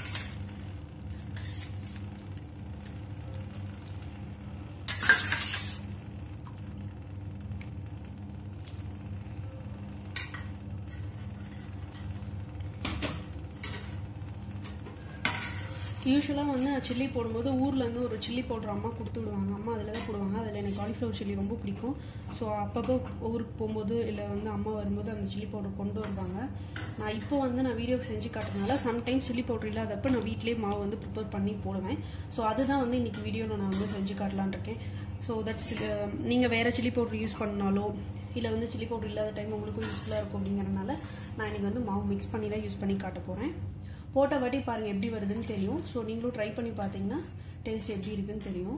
யூஸ்வலாக வந்து நான் சில்லி போடும்போது ஊர்லேருந்து ஒரு சில்லி பவுடர் அம்மா கொடுத்து விடுவாங்க அம்மா அதில் தான் போடுவாங்க அதில் எனக்கு காலிஃப்ளவர் சில்லி ரொம்ப பிடிக்கும் ஸோ அப்பப்போ ஊருக்கு போகும்போது இல்லை வந்து அம்மா வரும்போது அந்த சில்லி பவுடர் கொண்டு வருவாங்க நான் இப்போ வந்து நான் வீடியோ செஞ்சு காட்டுறதுனால சம்டைம்ஸ் சில்லி பவுடர் இல்லாதப்ப நான் வீட்டிலேயே மாவு வந்து ப்ரிப்பேர் பண்ணி போடுவேன் ஸோ அதுதான் வந்து இன்றைக்கி வீடியோவில் நான் வந்து செஞ்சு காட்டலான் இருக்கேன் ஸோ தட்ஸ் நீங்கள் வேறு சில்லி பவுடர் யூஸ் பண்ணாலோ இல்லை வந்து சில்லி பவுடர் இல்லாத டைம் உங்களுக்கும் யூஸ்ஃபுல்லாக இருக்கும் அப்படிங்கிறனால நான் இன்றைக்கி வந்து மாவு மிக்ஸ் பண்ணி தான் யூஸ் பண்ணி காட்ட போகிறேன் போட்ட வாட்டி பாருங்கள் எப்படி வருதுன்னு தெரியும் ஸோ நீங்களும் ட்ரை பண்ணி பார்த்தீங்கன்னா டேஸ்ட் எப்படி இருக்குன்னு தெரியும்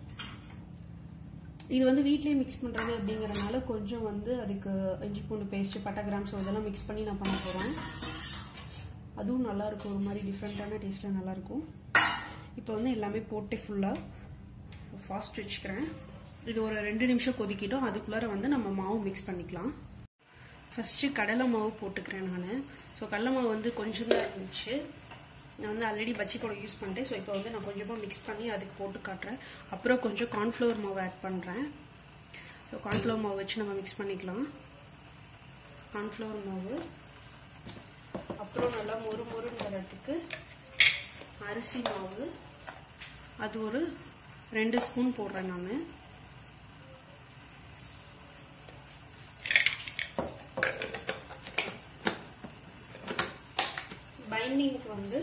இது வந்து வீட்லேயே மிக்ஸ் பண்ணுறது அப்படிங்கிறனால கொஞ்சம் வந்து அதுக்கு இஞ்சி பூண்டு பேஸ்ட்டு பட்டை கிராம் ஸோ இதெல்லாம் மிக்ஸ் பண்ணி நான் பண்ண போகிறேன் அதுவும் நல்லாயிருக்கும் ஒரு மாதிரி டிஃப்ரெண்ட்டான டேஸ்ட்டில் நல்லாயிருக்கும் இப்போ வந்து எல்லாமே போட்டு ஃபுல்லாக ஃபாஸ்ட் வச்சுக்கிறேன் இது ஒரு ரெண்டு நிமிஷம் கொதிக்கிட்டோம் அதுக்குள்ளார வந்து நம்ம மாவு மிக்ஸ் பண்ணிக்கலாம் ஃபஸ்ட்டு கடலை மாவு போட்டுக்கிறேன் நான் ஸோ கடலை மாவு வந்து கொஞ்சம் தான் இருந்துச்சு நான் வந்து ஆல்ரெடி பச்சி பவுடர் யூஸ் பண்ணிட்டேன் ஸோ இப்போ வந்து நான் கொஞ்சமாக மிக்ஸ் பண்ணி அதுக்கு போட்டு காட்டுறேன் அப்புறம் கொஞ்சம் கார்ன்ஃப்ளவர் மாவு ஆட் பண்ணுறேன் ஸோ கார்ன்ஃப்ளவர் மாவு வச்சு நம்ம மிக்ஸ் பண்ணிக்கலாம் கார்ன்ஃப்ளவர் மாவு அப்புறம் நல்லா மொறு மொறுன்னு வரதுக்கு அரிசி மாவு அது ஒரு ரெண்டு ஸ்பூன் போடுறேன் நான் பைண்டிங்க்கு வந்து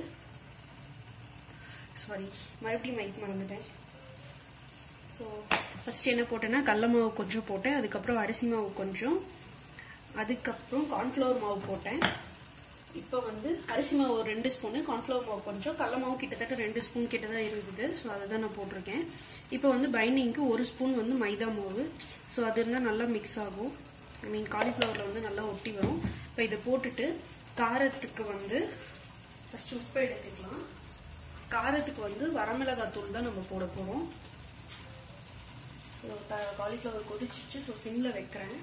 சாரி மறுபடியும் மைக் மறந்துட்டேன் ஸோ ஃபஸ்ட் என்ன போட்டேன்னா கடல மாவு கொஞ்சம் போட்டேன் அதுக்கப்புறம் அரிசி மாவு கொஞ்சம் அதுக்கப்புறம் கார்ன்ஃப்ளவர் மாவு போட்டேன் இப்போ வந்து அரிசி மாவு ஒரு ரெண்டு ஸ்பூனு கார்ன்ஃப்ளவர் மாவு கொஞ்சம் கடல மாவு கிட்டத்தட்ட ரெண்டு ஸ்பூன் கிட்ட தான் இருந்தது ஸோ அதை தான் நான் போட்டிருக்கேன் இப்போ வந்து பைண்டிங்க்கு ஒரு ஸ்பூன் வந்து மைதா மாவு ஸோ அது இருந்தால் நல்லா மிக்ஸ் ஆகும் ஐ மீன் காலிஃப்ளவரில் வந்து நல்லா ஒட்டி வரும் இப்போ இதை போட்டுட்டு காரத்துக்கு வந்து ஃபஸ்ட்டு உப்பு எடுத்துக்கலாம் காரத்துக்கு வந்து வரமிளகாய் தூள் தான் நம்ம போட போகிறோம் ஸோ காலிஃப்ளவர் கொதிச்சிச்சு ஸோ சிம்மில் வைக்கிறேன்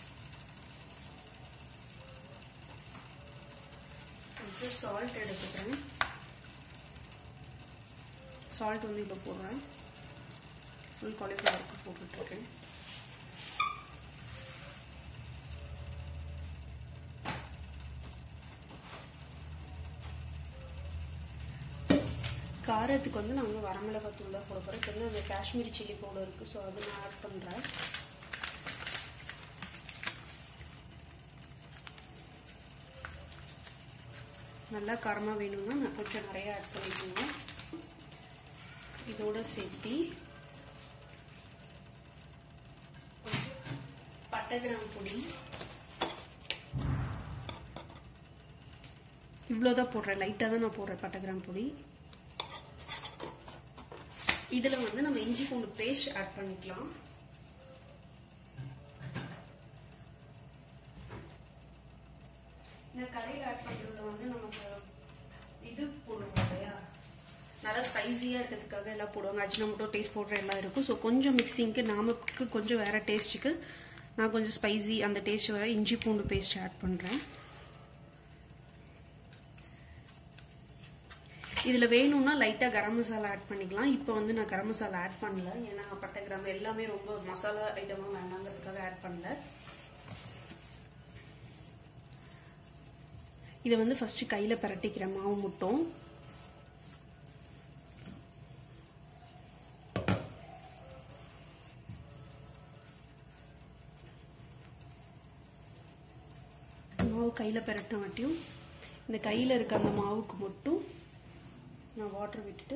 கொஞ்சம் சால்ட் எடுத்துக்கிறேன் சால்ட் வந்து இப்போ போடுறேன் ஃபுல் காலிஃப்ளவருக்கு போட்டுட்ருக்கேன் காரத்துக்கு வந்து நான் வந்து வரமிளகாய் தூள் தான் போட போகிறேன் இப்போ வந்து அந்த காஷ்மீரி சில்லி பவுடர் இருக்குது ஸோ அது நான் ஆட் பண்ணுறேன் நல்லா காரமாக வேணும்னா நான் கொஞ்சம் நிறைய ஆட் பண்ணிக்கோங்க இதோட சேர்த்தி பட்டை கிராம் பொடி இவ்வளோதான் போடுறேன் லைட்டாக தான் நான் போடுறேன் பட்டை கிராம் பொடி இதில் வந்து நம்ம இஞ்சி பூண்டு பேஸ்ட் ஆட் பண்ணிக்கலாம் இந்த கடையில் ஆட் பண்ணுறதுல வந்து நமக்கு இது போடுவோம் இல்லையா நல்லா ஸ்பைசியாக இருக்கிறதுக்காக எல்லாம் போடுவாங்க அஜினமோட்டோ டேஸ்ட் போடுற எல்லாம் இருக்கும் ஸோ கொஞ்சம் மிக்சிங்க்கு நமக்கு கொஞ்சம் வேறு டேஸ்ட்டுக்கு நான் கொஞ்சம் ஸ்பைசி அந்த டேஸ்ட் வர இஞ்சி பூண்டு பேஸ்ட் ஆட் பண்ணுறேன் இதில் வேணும்னா லைட்டாக கரம் மசாலா ஆட் பண்ணிக்கலாம் இப்போ வந்து நான் கரம் மசாலா ஆட் பண்ணல ஏன்னா பட்டை கிராம் எல்லாமே ரொம்ப மசாலா ஐட்டமாக வேண்டாங்கிறதுக்காக ஆட் பண்ணல இதை வந்து ஃபஸ்ட்டு கையில் பரட்டிக்கிறேன் மாவு முட்டும் மாவு கையில் பரட்டின வாட்டியும் இந்த கையில் இருக்க அந்த மாவுக்கு மட்டும் நான் வாட்டர் விட்டுட்டு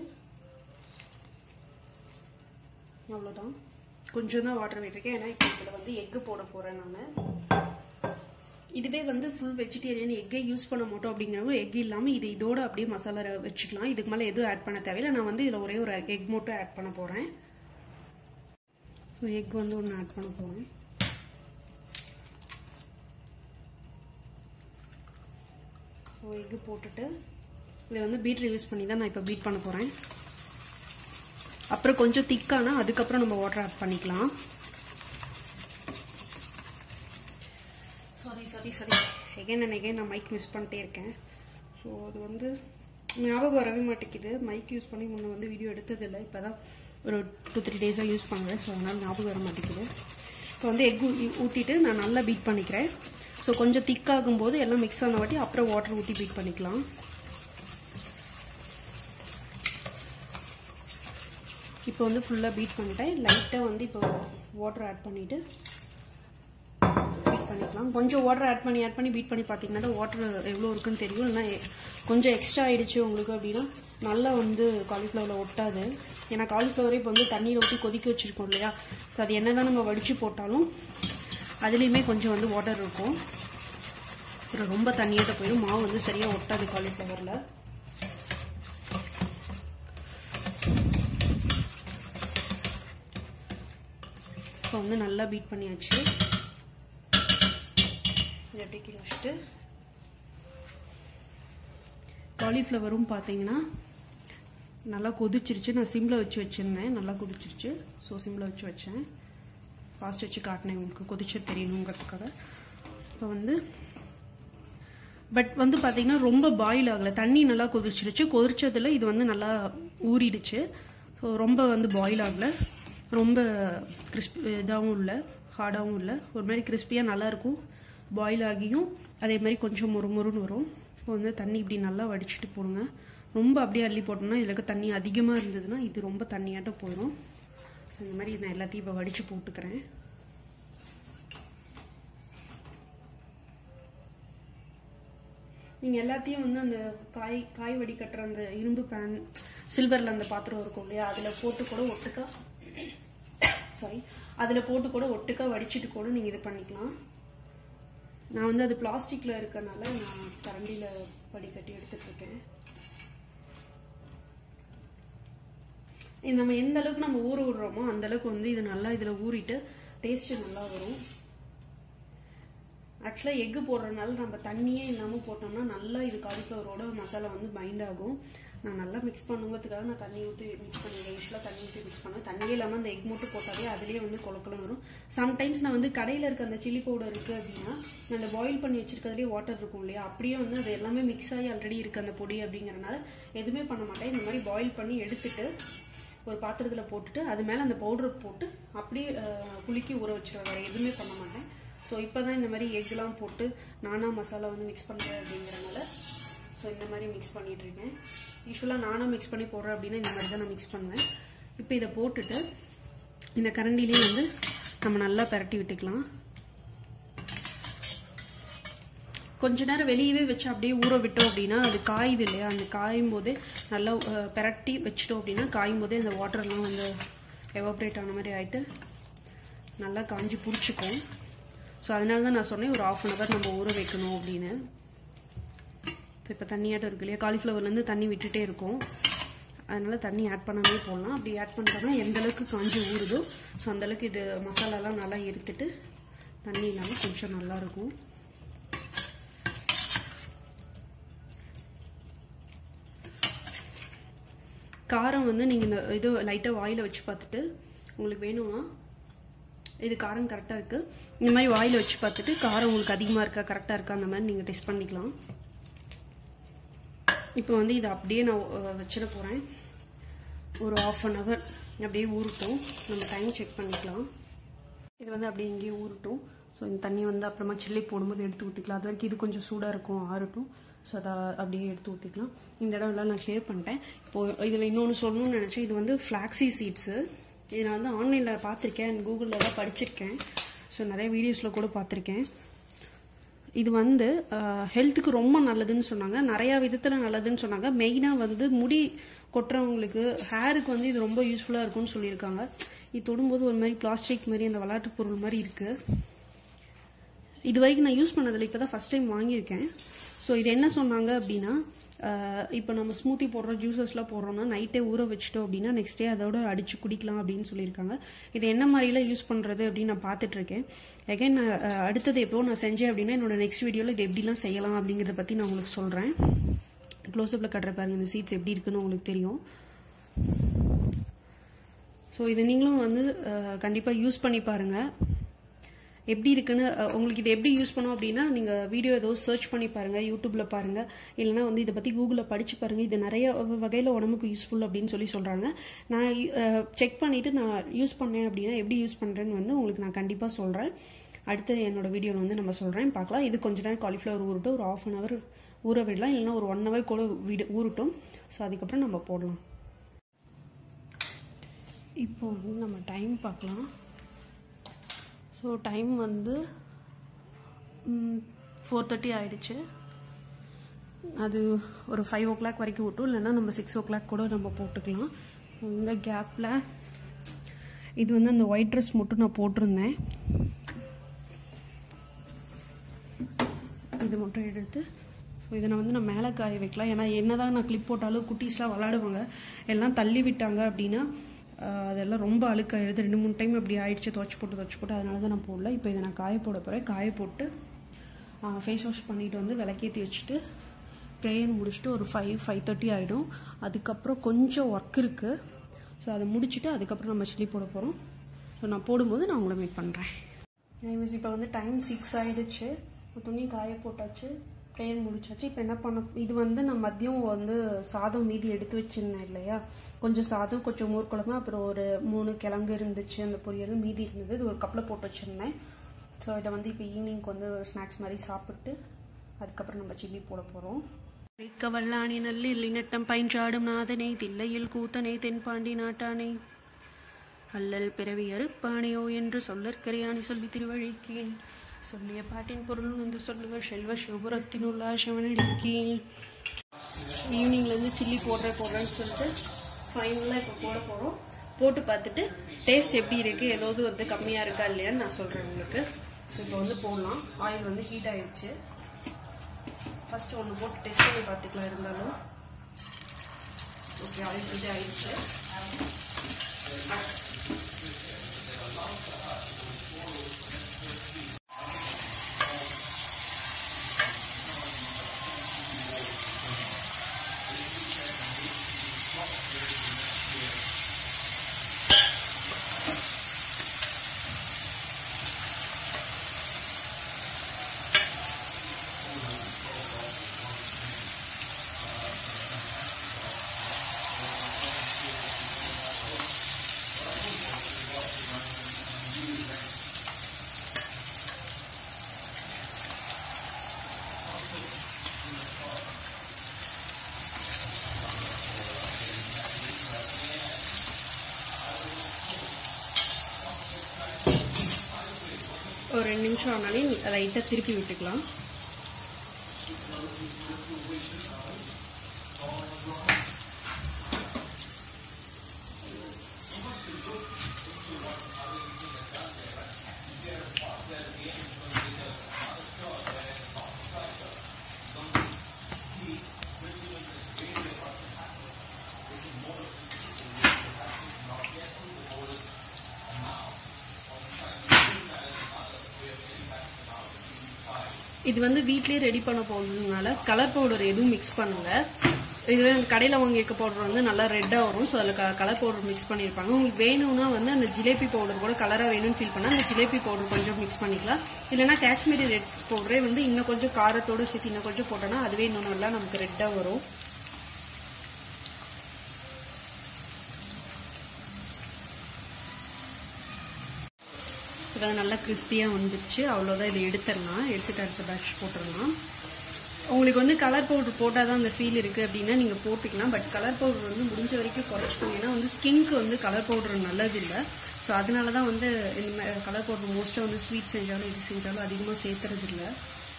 அவ்வளோதான் கொஞ்சம் தான் வாட்டர் விட்டுருக்கேன் ஏன்னா இப்போ இதில் வந்து எக்கு போட போகிறேன் நான் இதுவே வந்து ஃபுல் வெஜிடேரியன் எக்கே யூஸ் பண்ண மாட்டோம் அப்படிங்கிறவங்க எக் இல்லாமல் இது இதோட அப்படியே மசாலா வச்சுக்கலாம் இதுக்கு மேலே எதுவும் ஆட் பண்ண தேவையில்லை நான் வந்து இதில் ஒரே ஒரு எக் மட்டும் ஆட் பண்ண போகிறேன் ஸோ எக் வந்து ஒன்று ஆட் பண்ண போகிறேன் ஸோ எக்கு போட்டுட்டு இதை வந்து பீட்ரு யூஸ் பண்ணி தான் நான் இப்போ பீட் பண்ண போகிறேன் அப்புறம் கொஞ்சம் திக்கானா அதுக்கப்புறம் நம்ம வாட்டர் ஆட் பண்ணிக்கலாம் sorry sorry again and again நான் மைக் மிஸ் பண்ணிட்டே இருக்கேன் ஸோ அது வந்து ஞாபகம் வரவே மாட்டேங்குது மைக் யூஸ் பண்ணி முன்ன வந்து வீடியோ எடுத்ததில்லை இப்போ தான் ஒரு டூ த்ரீ டேஸாக யூஸ் பண்ணுறேன் ஸோ அதனால் ஞாபகம் வர மாட்டேங்குது இப்போ வந்து எக் ஊற்றிட்டு நான் நல்லா பீட் பண்ணிக்கிறேன் ஸோ கொஞ்சம் திக்காகும் போது எல்லாம் மிக்ஸ் ஆன வாட்டி அப்புறம் வாட்டர் ஊற்றி பீட் பண்ணிக்கலாம் இப்போ வந்து ஃபுல்லாக பீட் பண்ணிட்டேன் லைட்டாக வந்து இப்போ வாட்டர் ஆட் பண்ணிவிட்டு பீட் பண்ணிக்கலாம் கொஞ்சம் வாட்டர் ஆட் பண்ணி ஆட் பண்ணி பீட் பண்ணி பார்த்தீங்கன்னா வாட்டர் எவ்வளோ இருக்குன்னு தெரியும் இல்லைனா கொஞ்சம் எக்ஸ்ட்ரா ஆயிடுச்சு உங்களுக்கு அப்படின்னா நல்லா வந்து காலிஃப்ளவரில் ஒட்டாது ஏன்னா காலிஃப்ளவரே இப்போ வந்து தண்ணியில் ஊற்றி கொதிக்க வச்சுருக்கோம் இல்லையா ஸோ அது என்ன தான் நம்ம வடித்து போட்டாலும் அதுலேயுமே கொஞ்சம் வந்து வாட்டர் இருக்கும் அப்புறம் ரொம்ப தண்ணியாட்ட போயிடும் மாவு வந்து சரியாக ஒட்டாது காலிஃப்ளவரில் இப்போ வந்து நல்லா பீட் பண்ணியாச்சு இது எப்படி கீழே வச்சுட்டு காலிஃப்ளவரும் பார்த்தீங்கன்னா நல்லா கொதிச்சிருச்சு நான் சிம்மில் வச்சு வச்சுருந்தேன் நல்லா கொதிச்சிருச்சு ஸோ சிம்மில் வச்சு வச்சேன் ஃபாஸ்ட் வச்சு காட்டினேன் உங்களுக்கு கொதிச்சு தெரியணுங்கிறதுக்காக இப்போ வந்து பட் வந்து பார்த்தீங்கன்னா ரொம்ப பாயில் ஆகலை தண்ணி நல்லா கொதிச்சிருச்சு கொதிச்சதில் இது வந்து நல்லா ஊறிடுச்சு ஸோ ரொம்ப வந்து பாயில் ஆகலை ரொம்ப கிறிஸ்பி இதாகவும் இல்லை ஹார்டாகவும் இல்லை ஒரு மாதிரி கிறிஸ்பியாக நல்லாயிருக்கும் பாயில் ஆகியும் அதே மாதிரி கொஞ்சம் முறுமுறுன்னு வரும் இப்போ வந்து தண்ணி இப்படி நல்லா வடிச்சிட்டு போடுங்க ரொம்ப அப்படியே அள்ளி போட்டோம்னா இதில் இருக்க தண்ணி அதிகமாக இருந்ததுன்னா இது ரொம்ப தண்ணியாட்டம் போயிடும் ஸோ இந்த மாதிரி நான் எல்லாத்தையும் இப்போ வடித்து போட்டுக்கிறேன் நீங்கள் எல்லாத்தையும் வந்து அந்த காய் காய் வடிகட்டுற அந்த இரும்பு பேன் சில்வரில் அந்த பாத்திரம் இருக்கும் இல்லையா அதில் போட்டு கூட ஒட்டுக்கா சாரி அதில் போட்டு கூட ஒட்டுக்கா வடிச்சிட்டு கூட நீங்கள் இது பண்ணிக்கலாம் நான் வந்து அது பிளாஸ்டிக்கில் இருக்கனால நான் கரண்டியில் வடிகட்டி எடுத்துட்டு இருக்கேன் நம்ம எந்த அளவுக்கு நம்ம ஊற விடுறோமோ அந்த அளவுக்கு வந்து இது நல்லா இதில் ஊறிட்டு டேஸ்ட் நல்லா வரும் ஆக்சுவலாக எக்கு போடுறதுனால நம்ம தண்ணியே இல்லாமல் போட்டோம்னா நல்லா இது காலிஃப்ளவரோட மசாலா வந்து பைண்ட் ஆகும் நான் நல்லா மிக்ஸ் பண்ணுங்கிறதுக்காக நான் தண்ணி ஊற்றி மிக்ஸ் பண்ணிடுறேன் யூஸ்வலாக தண்ணி ஊற்றி மிக்ஸ் பண்ணுவேன் தண்ணியே இல்லாமல் அந்த எக் மட்டும் போட்டாலே அதுலேயே வந்து கொலக்கலம் வரும் சம்டைம்ஸ் நான் வந்து கடையில் இருக்க அந்த சில்லி பவுடர் இருக்குது அப்படின்னா நான் அந்த பாயில் பண்ணி வச்சிருக்கிறதுலேயே வாட்டர் இருக்கும் இல்லையா அப்படியே வந்து அது எல்லாமே மிக்ஸ் ஆகி ஆல்ரெடி இருக்குது அந்த பொடி அப்படிங்கிறனால எதுவுமே பண்ண மாட்டேன் இந்த மாதிரி பாயில் பண்ணி எடுத்துட்டு ஒரு பாத்திரத்தில் போட்டுட்டு அது மேலே அந்த பவுடர் போட்டு அப்படியே குலுக்கி ஊற வச்சிருவேன் வேறு எதுவுமே பண்ண மாட்டேன் ஸோ இப்போ தான் இந்த மாதிரி எக்லாம் போட்டு நானா மசாலா வந்து மிக்ஸ் பண்ணுறேன் அப்படிங்கிறனால ஸோ இந்த மாதிரி மிக்ஸ் பண்ணிட்டு இருக்கேன் யூஸ்வலாக நானாக மிக்ஸ் பண்ணி போடுறேன் அப்படின்னா இந்த மாதிரி தான் நான் மிக்ஸ் பண்ணுவேன் இப்போ இதை போட்டுட்டு இந்த கரண்டிலேயே வந்து நம்ம நல்லா பரட்டி விட்டுக்கலாம் கொஞ்ச நேரம் வெளியவே வச்சு அப்படியே ஊற விட்டோம் அப்படின்னா அது காயுது இல்லையா அந்த காயும் போதே நல்லா பெரட்டி வச்சிட்டோம் அப்படின்னா காயும் போதே அந்த வாட்டர்லாம் வந்து எவாப்ரேட் ஆன மாதிரி ஆயிட்டு நல்லா காஞ்சி பிடிச்சிக்கும் ஸோ அதனால தான் நான் சொன்னேன் ஒரு ஆஃப் அன் ஹவர் நம்ம ஊற வைக்கணும் அப்படின்னு இப்போ தண்ணியாட்டம் இருக்கு இல்லையா காலிஃப்ளவர்லேருந்து தண்ணி விட்டுட்டே இருக்கும் அதனால தண்ணி ஆட் பண்ணாமே போடலாம் அப்படி ஆட் பண்ணிட்டோம்னா எந்த அளவுக்கு காஞ்சி ஊறுதோ ஸோ அந்தளவுக்கு இது மசாலாலாம் நல்லா எடுத்துட்டு தண்ணி இல்லாமல் கொஞ்சம் நல்லாயிருக்கும் காரம் வந்து நீங்கள் இந்த இது லைட்டாக வாயில் வச்சு பார்த்துட்டு உங்களுக்கு வேணும்னா இது காரம் கரெக்டாக இருக்குது இந்த மாதிரி வாயில் வச்சு பார்த்துட்டு காரம் உங்களுக்கு அதிகமாக இருக்கா கரெக்டாக இருக்கா அந்த மாதிரி நீங்கள் டெஸ்ட் பண்ணிக்கலாம் இப்போ வந்து இதை அப்படியே நான் வச்சிட போகிறேன் ஒரு ஆஃப் அன் ஹவர் அப்படியே ஊறட்டும் நம்ம டைம் செக் பண்ணிக்கலாம் இது வந்து அப்படியே இங்கேயே ஊறட்டும் ஸோ இந்த தண்ணி வந்து அப்புறமா சில்லி போடும்போது எடுத்து ஊற்றிக்கலாம் அது வரைக்கும் இது கொஞ்சம் சூடாக இருக்கும் ஆறட்டும் ஸோ அதை அப்படியே எடுத்து ஊற்றிக்கலாம் இந்த இடம்லாம் நான் ஷேர் பண்ணிட்டேன் இப்போது இதில் இன்னொன்று சொல்லணும்னு நினச்சேன் இது வந்து ஃப்ளாக்ஸி சீட்ஸு இது நான் வந்து ஆன்லைனில் பார்த்துருக்கேன் கூகுளில் தான் படிச்சிருக்கேன் ஸோ நிறைய வீடியோஸில் கூட பார்த்துருக்கேன் இது வந்து ஹெல்த்துக்கு ரொம்ப நல்லதுன்னு சொன்னாங்க நிறையா விதத்தில் நல்லதுன்னு சொன்னாங்க மெயினாக வந்து முடி கொட்டுறவங்களுக்கு ஹேருக்கு வந்து இது ரொம்ப யூஸ்ஃபுல்லாக இருக்கும்னு சொல்லியிருக்காங்க இது தொடும்போது ஒரு மாதிரி பிளாஸ்டிக் மாதிரி அந்த விளையாட்டு பொருள் மாதிரி இருக்குது இது வரைக்கும் நான் யூஸ் பண்ணதில்லை இப்போ தான் ஃபஸ்ட் டைம் வாங்கியிருக்கேன் ஸோ இது என்ன சொன்னாங்க அப்படின்னா இப்போ நம்ம ஸ்மூத்தி போடுறோம் ஜூஸஸ்லாம் போடுறோம்னா நைட்டே ஊற வச்சிட்டோம் அப்படின்னா நெக்ஸ்ட் டே அதோட அடிச்சு குடிக்கலாம் அப்படின்னு சொல்லியிருக்காங்க இது என்ன மாதிரிலாம் யூஸ் பண்ணுறது அப்படின்னு நான் பார்த்துட்டு இருக்கேன் எகைன் நான் அடுத்தது எப்போ நான் செஞ்சேன் அப்படின்னா என்னோட நெக்ஸ்ட் வீடியோவில் இது எப்படிலாம் செய்யலாம் அப்படிங்கிறத பற்றி நான் உங்களுக்கு சொல்கிறேன் க்ளோஸ்அப்பில் கட்டுற பாருங்க இந்த சீட்ஸ் எப்படி இருக்குன்னு உங்களுக்கு தெரியும் ஸோ இது நீங்களும் வந்து கண்டிப்பாக யூஸ் பண்ணி பாருங்கள் எப்படி இருக்குன்னு அஹ், உங்களுக்கு இது எப்படி யூஸ் பண்ணோம் அப்படின்னா நீங்கள் வீடியோ ஏதோ சர்ச் பண்ணி பாருங்கள் யூடியூப்பில் பாருங்கள் இல்லைனா வந்து இதை பற்றி கூகுளில் படித்து பாருங்கள் இது நிறைய வகையில் உடம்புக்கு யூஸ்ஃபுல் அப்படின்னு சொல்லி சொல்கிறாங்க நான் செக் பண்ணிவிட்டு நான் யூஸ் பண்ணேன் அப்படின்னா எப்படி யூஸ் பண்ணுறேன்னு வந்து உங்களுக்கு நான் கண்டிப்பாக சொல்கிறேன் அடுத்து என்னோட வீடியோவில் வந்து நம்ம சொல்கிறேன் பார்க்கலாம் இது கொஞ்ச நேரம் காலிஃப்ளவர் ஊறட்டும் ஒரு ஆஃப் அன் ஹவர் ஊற விடலாம் இல்லைன்னா ஒரு ஒன் ஹவர் கூட விடு ஊறட்டும் ஸோ அதுக்கப்புறம் நம்ம போடலாம் இப்போ வந்து நம்ம டைம் பார்க்கலாம் ஸோ டைம் வந்து ஃபோர் தேர்ட்டி ஆயிடுச்சு அது ஒரு ஃபைவ் ஓ கிளாக் வரைக்கும் விட்டும் இல்லைன்னா நம்ம சிக்ஸ் ஓ கிளாக் கூட நம்ம போட்டுக்கலாம் இந்த கேப்பில் இது வந்து அந்த ஒயிட் ட்ரெஸ் மட்டும் நான் போட்டிருந்தேன் இது மட்டும் எடுத்து ஸோ இதை நான் வந்து நான் மேலே காய வைக்கலாம் ஏன்னா என்னதான் நான் கிளிப் போட்டாலும் குட்டீஸ்லாம் விளாடுவாங்க எல்லாம் தள்ளி விட்டாங்க அப்படின்னா ஆஹ், அதெல்லாம் ரொம்ப அழுக்காயிருது ரெண்டு மூணு டைம் அப்படி ஆயிடுச்சு துவச்சி போட்டு துவச்சி போட்டு அதனால தான் நான் போடல இப்போ இதை நான் காய போட போகிறேன் காய போட்டு ஃபேஸ் வாஷ் பண்ணிட்டு வந்து விளக்கேற்றி வச்சுட்டு ப்ரேயர் முடிச்சுட்டு ஒரு ஃபைவ் ஃபைவ் தேர்ட்டி ஆகிடும் அதுக்கப்புறம் கொஞ்சம் ஒர்க் இருக்குது ஸோ அதை முடிச்சுட்டு அதுக்கப்புறம் நம்ம சில்லி போட போகிறோம் ஸோ நான் போடும்போது நான் உங்களை மீட் பண்ணுறேன் ஐமிஸ் இப்போ வந்து டைம் சிக்ஸ் ஆயிடுச்சு துணி காய போட்டாச்சு ப்ரேயர் முடிச்சாச்சு இப்போ என்ன பண்ண இது வந்து நான் மதியம் வந்து சாதம் மீதி எடுத்து வச்சிருந்தேன் இல்லையா கொஞ்சம் சாதம் கொஞ்சம் மோர் குழம்பு அப்புறம் ஒரு மூணு கிழங்கு இருந்துச்சு அந்த பொரியல் மீதி இருந்தது இது ஒரு கப்பில் போட்டு வச்சிருந்தேன் ஸோ இதை வந்து இப்போ ஈவினிங்க்கு வந்து ஸ்நாக்ஸ் மாதிரி சாப்பிட்டு அதுக்கப்புறம் நம்ம சில்லி போட போகிறோம் வல்லாணி நல்லில் நட்டம் பயின்றாடும் நாதனை தில்லையில் கூத்தனை தென்பாண்டி நாட்டானை அல்லல் பிறவி அறுப்பானையோ என்று சொல்லற்கரையாணி சொல்லி திருவழிக்கேன் சொல்லிய பாட்டின் பொருள் என்று சொல்லுவர் செல்வ சிவபுரத்தினுள்ள சிவனடிக்கேன் ஈவினிங்லேருந்து சில்லி போடுறேன் போடுறேன்னு சொல்லிட்டு ஃபைனலாக இப்போ போட போகிறோம் போட்டு பார்த்துட்டு டேஸ்ட் எப்படி இருக்குது ஏதாவது வந்து கம்மியாக இருக்கா இல்லையான்னு நான் சொல்கிறேன் உங்களுக்கு ஸோ இப்போ வந்து போடலாம் ஆயில் வந்து ஹீட் ஆயிடுச்சு ஃபர்ஸ்ட் ஒன்று போட்டு டெஸ்ட் பண்ணி பார்த்துக்கலாம் இருந்தாலும் ஓகே ஆயில் ஹீட் ஆயிடுச்சு ஒரு ரெண்டு நிமிஷம் ஆனாலே லைட்டாக திருப்பி விட்டுக்கலாம் இது வந்து வீட்லயே ரெடி பண்ண போகிறதுனால கலர் பவுடர் எதுவும் மிக்ஸ் பண்ணல இது கடையில் வாங்கியிருக்க பவுடர் வந்து நல்லா ரெட்டாக வரும் ஸோ அதில் கலர் பவுடர் மிக்ஸ் பண்ணியிருப்பாங்க உங்களுக்கு வேணும்னா வந்து அந்த ஜிலேபி பவுடர் கூட கலராக வேணும்னு ஃபீல் பண்ணால் அந்த ஜிலேபி பவுடர் கொஞ்சம் மிக்ஸ் பண்ணிக்கலாம் இல்லைனா காஷ்மீரி ரெட் பவுடரே வந்து இன்னும் கொஞ்சம் காரத்தோடு சேர்த்து இன்னும் கொஞ்சம் போட்டோன்னா அதுவே இன்னும் நல்லா நமக்கு ரெட்டாக வரும் இப்போ நல்லா கிறிஸ்பியாக வந்துருச்சு அவ்வளோதான் இதை எடுத்துடலாம் எடுத்துட்டு அடுத்த பேட்ச் போட்டுடலாம் உங்களுக்கு வந்து கலர் பவுடர் போட்டால் தான் அந்த ஃபீல் இருக்குது அப்படின்னா நீங்கள் போட்டுக்கலாம் பட் கலர் பவுடர் வந்து முடிஞ்ச வரைக்கும் குறைச்சிக்கோங்க ஏன்னா வந்து ஸ்கின்க்கு வந்து கலர் பவுடர் நல்லது இல்லை ஸோ அதனால தான் வந்து இந்த கலர் பவுடர் மோஸ்ட்டாக வந்து ஸ்வீட் செஞ்சாலும் இது செஞ்சாலும் அதிகமாக சேர்த்துறது இல்லை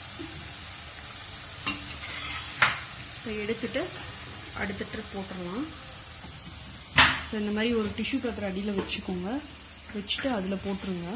இப்போ எடுத்துட்டு அடுத்த ட்ரிப் போட்டுடலாம் ஸோ இந்த மாதிரி ஒரு டிஷ்யூ பேப்பர் அடியில் வச்சுக்கோங்க வச்சுட்டு அதில் போட்டுருங்க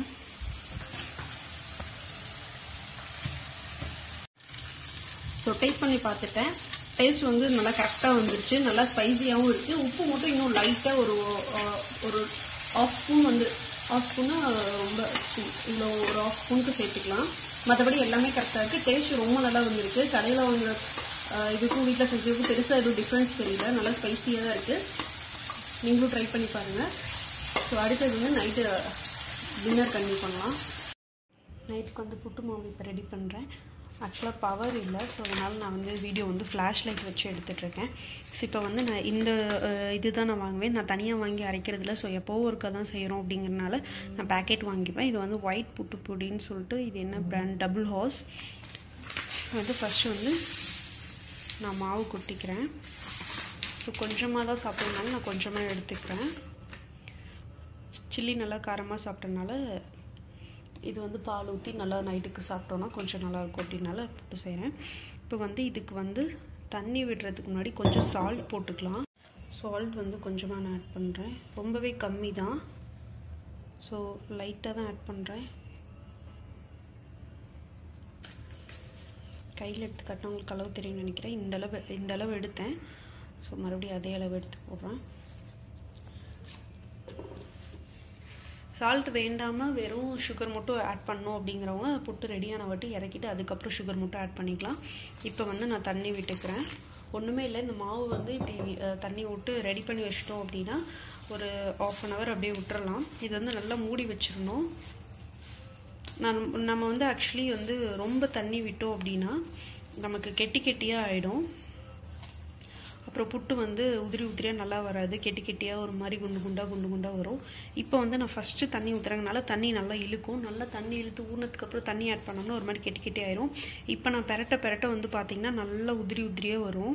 ஸோ டேஸ்ட் பண்ணி பார்த்துட்டேன் டேஸ்ட் வந்து நல்லா கரெக்டாக வந்துருச்சு நல்லா ஸ்பைசியாகவும் இருக்குது உப்பு மட்டும் இன்னும் லைட்டாக ஒரு அஹ், ஒரு ஆஃப் ஸ்பூன் வந்து ஆஃப் ஸ்பூன்னா ரொம்ப இவ்வளோ ஒரு ஆஃப் ஸ்பூனுக்கு சேர்த்துக்கலாம் மற்றபடி எல்லாமே கரெக்டாக இருக்குது டேஸ்ட் ரொம்ப நல்லா வந்திருக்கு கடையில் வாங்குற அஹ், இதுக்கும் வீட்டில் செஞ்சதுக்கும் பெருசாக எதுவும் டிஃப்ரென்ஸ் தெரியல நல்லா ஸ்பைசியாக தான் இருக்குது நீங்களும் ட்ரை பண்ணி பாருங்கள் ஸோ அடுத்தது வந்து நைட்டு டின்னர் கண்டினியூ பண்ணலாம் நைட்டுக்கு வந்து புட்டு மாவு இப்போ ரெடி பண்ணுறேன் ஆக்சுவலாக பவர் இல்லை ஸோ அதனால் நான் வந்து வீடியோ வந்து ஃப்ளாஷ் லைட் வச்சு எடுத்துகிட்ருக்கேன் ஸோ இப்போ வந்து நான் இந்த இது தான் நான் வாங்குவேன் நான் தனியாக வாங்கி அரைக்கிறதில்ல ஸோ எப்போவும் ஒருக்கா தான் செய்கிறோம் அப்படிங்கிறனால நான் பேக்கெட் வாங்கிப்பேன் இது வந்து ஒயிட் புட்டு பொடின்னு சொல்லிட்டு இது என்ன பிராண்ட் டபுள் ஹார்ஸ் வந்து ஃபஸ்ட்டு வந்து நான் மாவு கொட்டிக்கிறேன் ஸோ கொஞ்சமாக தான் சாப்பிட்றதுனால நான் கொஞ்சமாக எடுத்துக்கிறேன் சில்லி நல்லா காரமாக சாப்பிட்டனால இது வந்து பால் ஊற்றி நல்லா நைட்டுக்கு சாப்பிட்டோன்னா கொஞ்சம் நல்லாயிருக்கும் அப்படின்னால போட்டு செய்கிறேன் இப்போ வந்து இதுக்கு வந்து தண்ணி விடுறதுக்கு முன்னாடி கொஞ்சம் சால்ட் போட்டுக்கலாம் சால்ட் வந்து கொஞ்சமாக நான் ஆட் பண்ணுறேன் ரொம்பவே கம்மி தான் ஸோ லைட்டாக தான் ஆட் பண்ணுறேன் கையில் எடுத்து கட்டினவங்களுக்கு அளவு தெரியும்னு நினைக்கிறேன் இந்த அளவு இந்த அளவு எடுத்தேன் ஸோ மறுபடியும் அதே அளவு எடுத்து போடுறேன் சால்ட் வேண்டாமல் வெறும் சுகர் மட்டும் ஆட் பண்ணோம் அப்படிங்கிறவங்க புட்டு ரெடியான வாட்டி இறக்கிட்டு அதுக்கப்புறம் சுகர் மட்டும் ஆட் பண்ணிக்கலாம் இப்போ வந்து நான் தண்ணி விட்டுக்கிறேன் ஒன்றுமே இல்லை இந்த மாவு வந்து இப்படி தண்ணி விட்டு ரெடி பண்ணி வச்சிட்டோம் அப்படின்னா ஒரு ஆஃப் அன் ஹவர் அப்படியே விட்டுறலாம் இது வந்து நல்லா மூடி வச்சிடணும் நான் நம்ம வந்து ஆக்சுவலி வந்து ரொம்ப தண்ணி விட்டோம் அப்படின்னா நமக்கு கெட்டி கெட்டியாக ஆகிடும் அப்புறம் புட்டு வந்து உதிரி உதிரியாக நல்லா வராது கெட்டி கெட்டியாக ஒரு மாதிரி குண்டு குண்டாக குண்டு குண்டாக வரும் இப்போ வந்து நான் ஃபஸ்ட்டு தண்ணி ஊற்றுறதுனால தண்ணி நல்லா இழுக்கும் நல்லா தண்ணி இழுத்து ஊனதுக்கப்புறம் தண்ணி ஆட் பண்ணோம்னா ஒரு மாதிரி கெட்டி கெட்டி ஆயிரும் இப்போ நான் பெரட்ட பெரட்ட வந்து பார்த்தீங்கன்னா நல்லா உதிரி உதிரியாக வரும்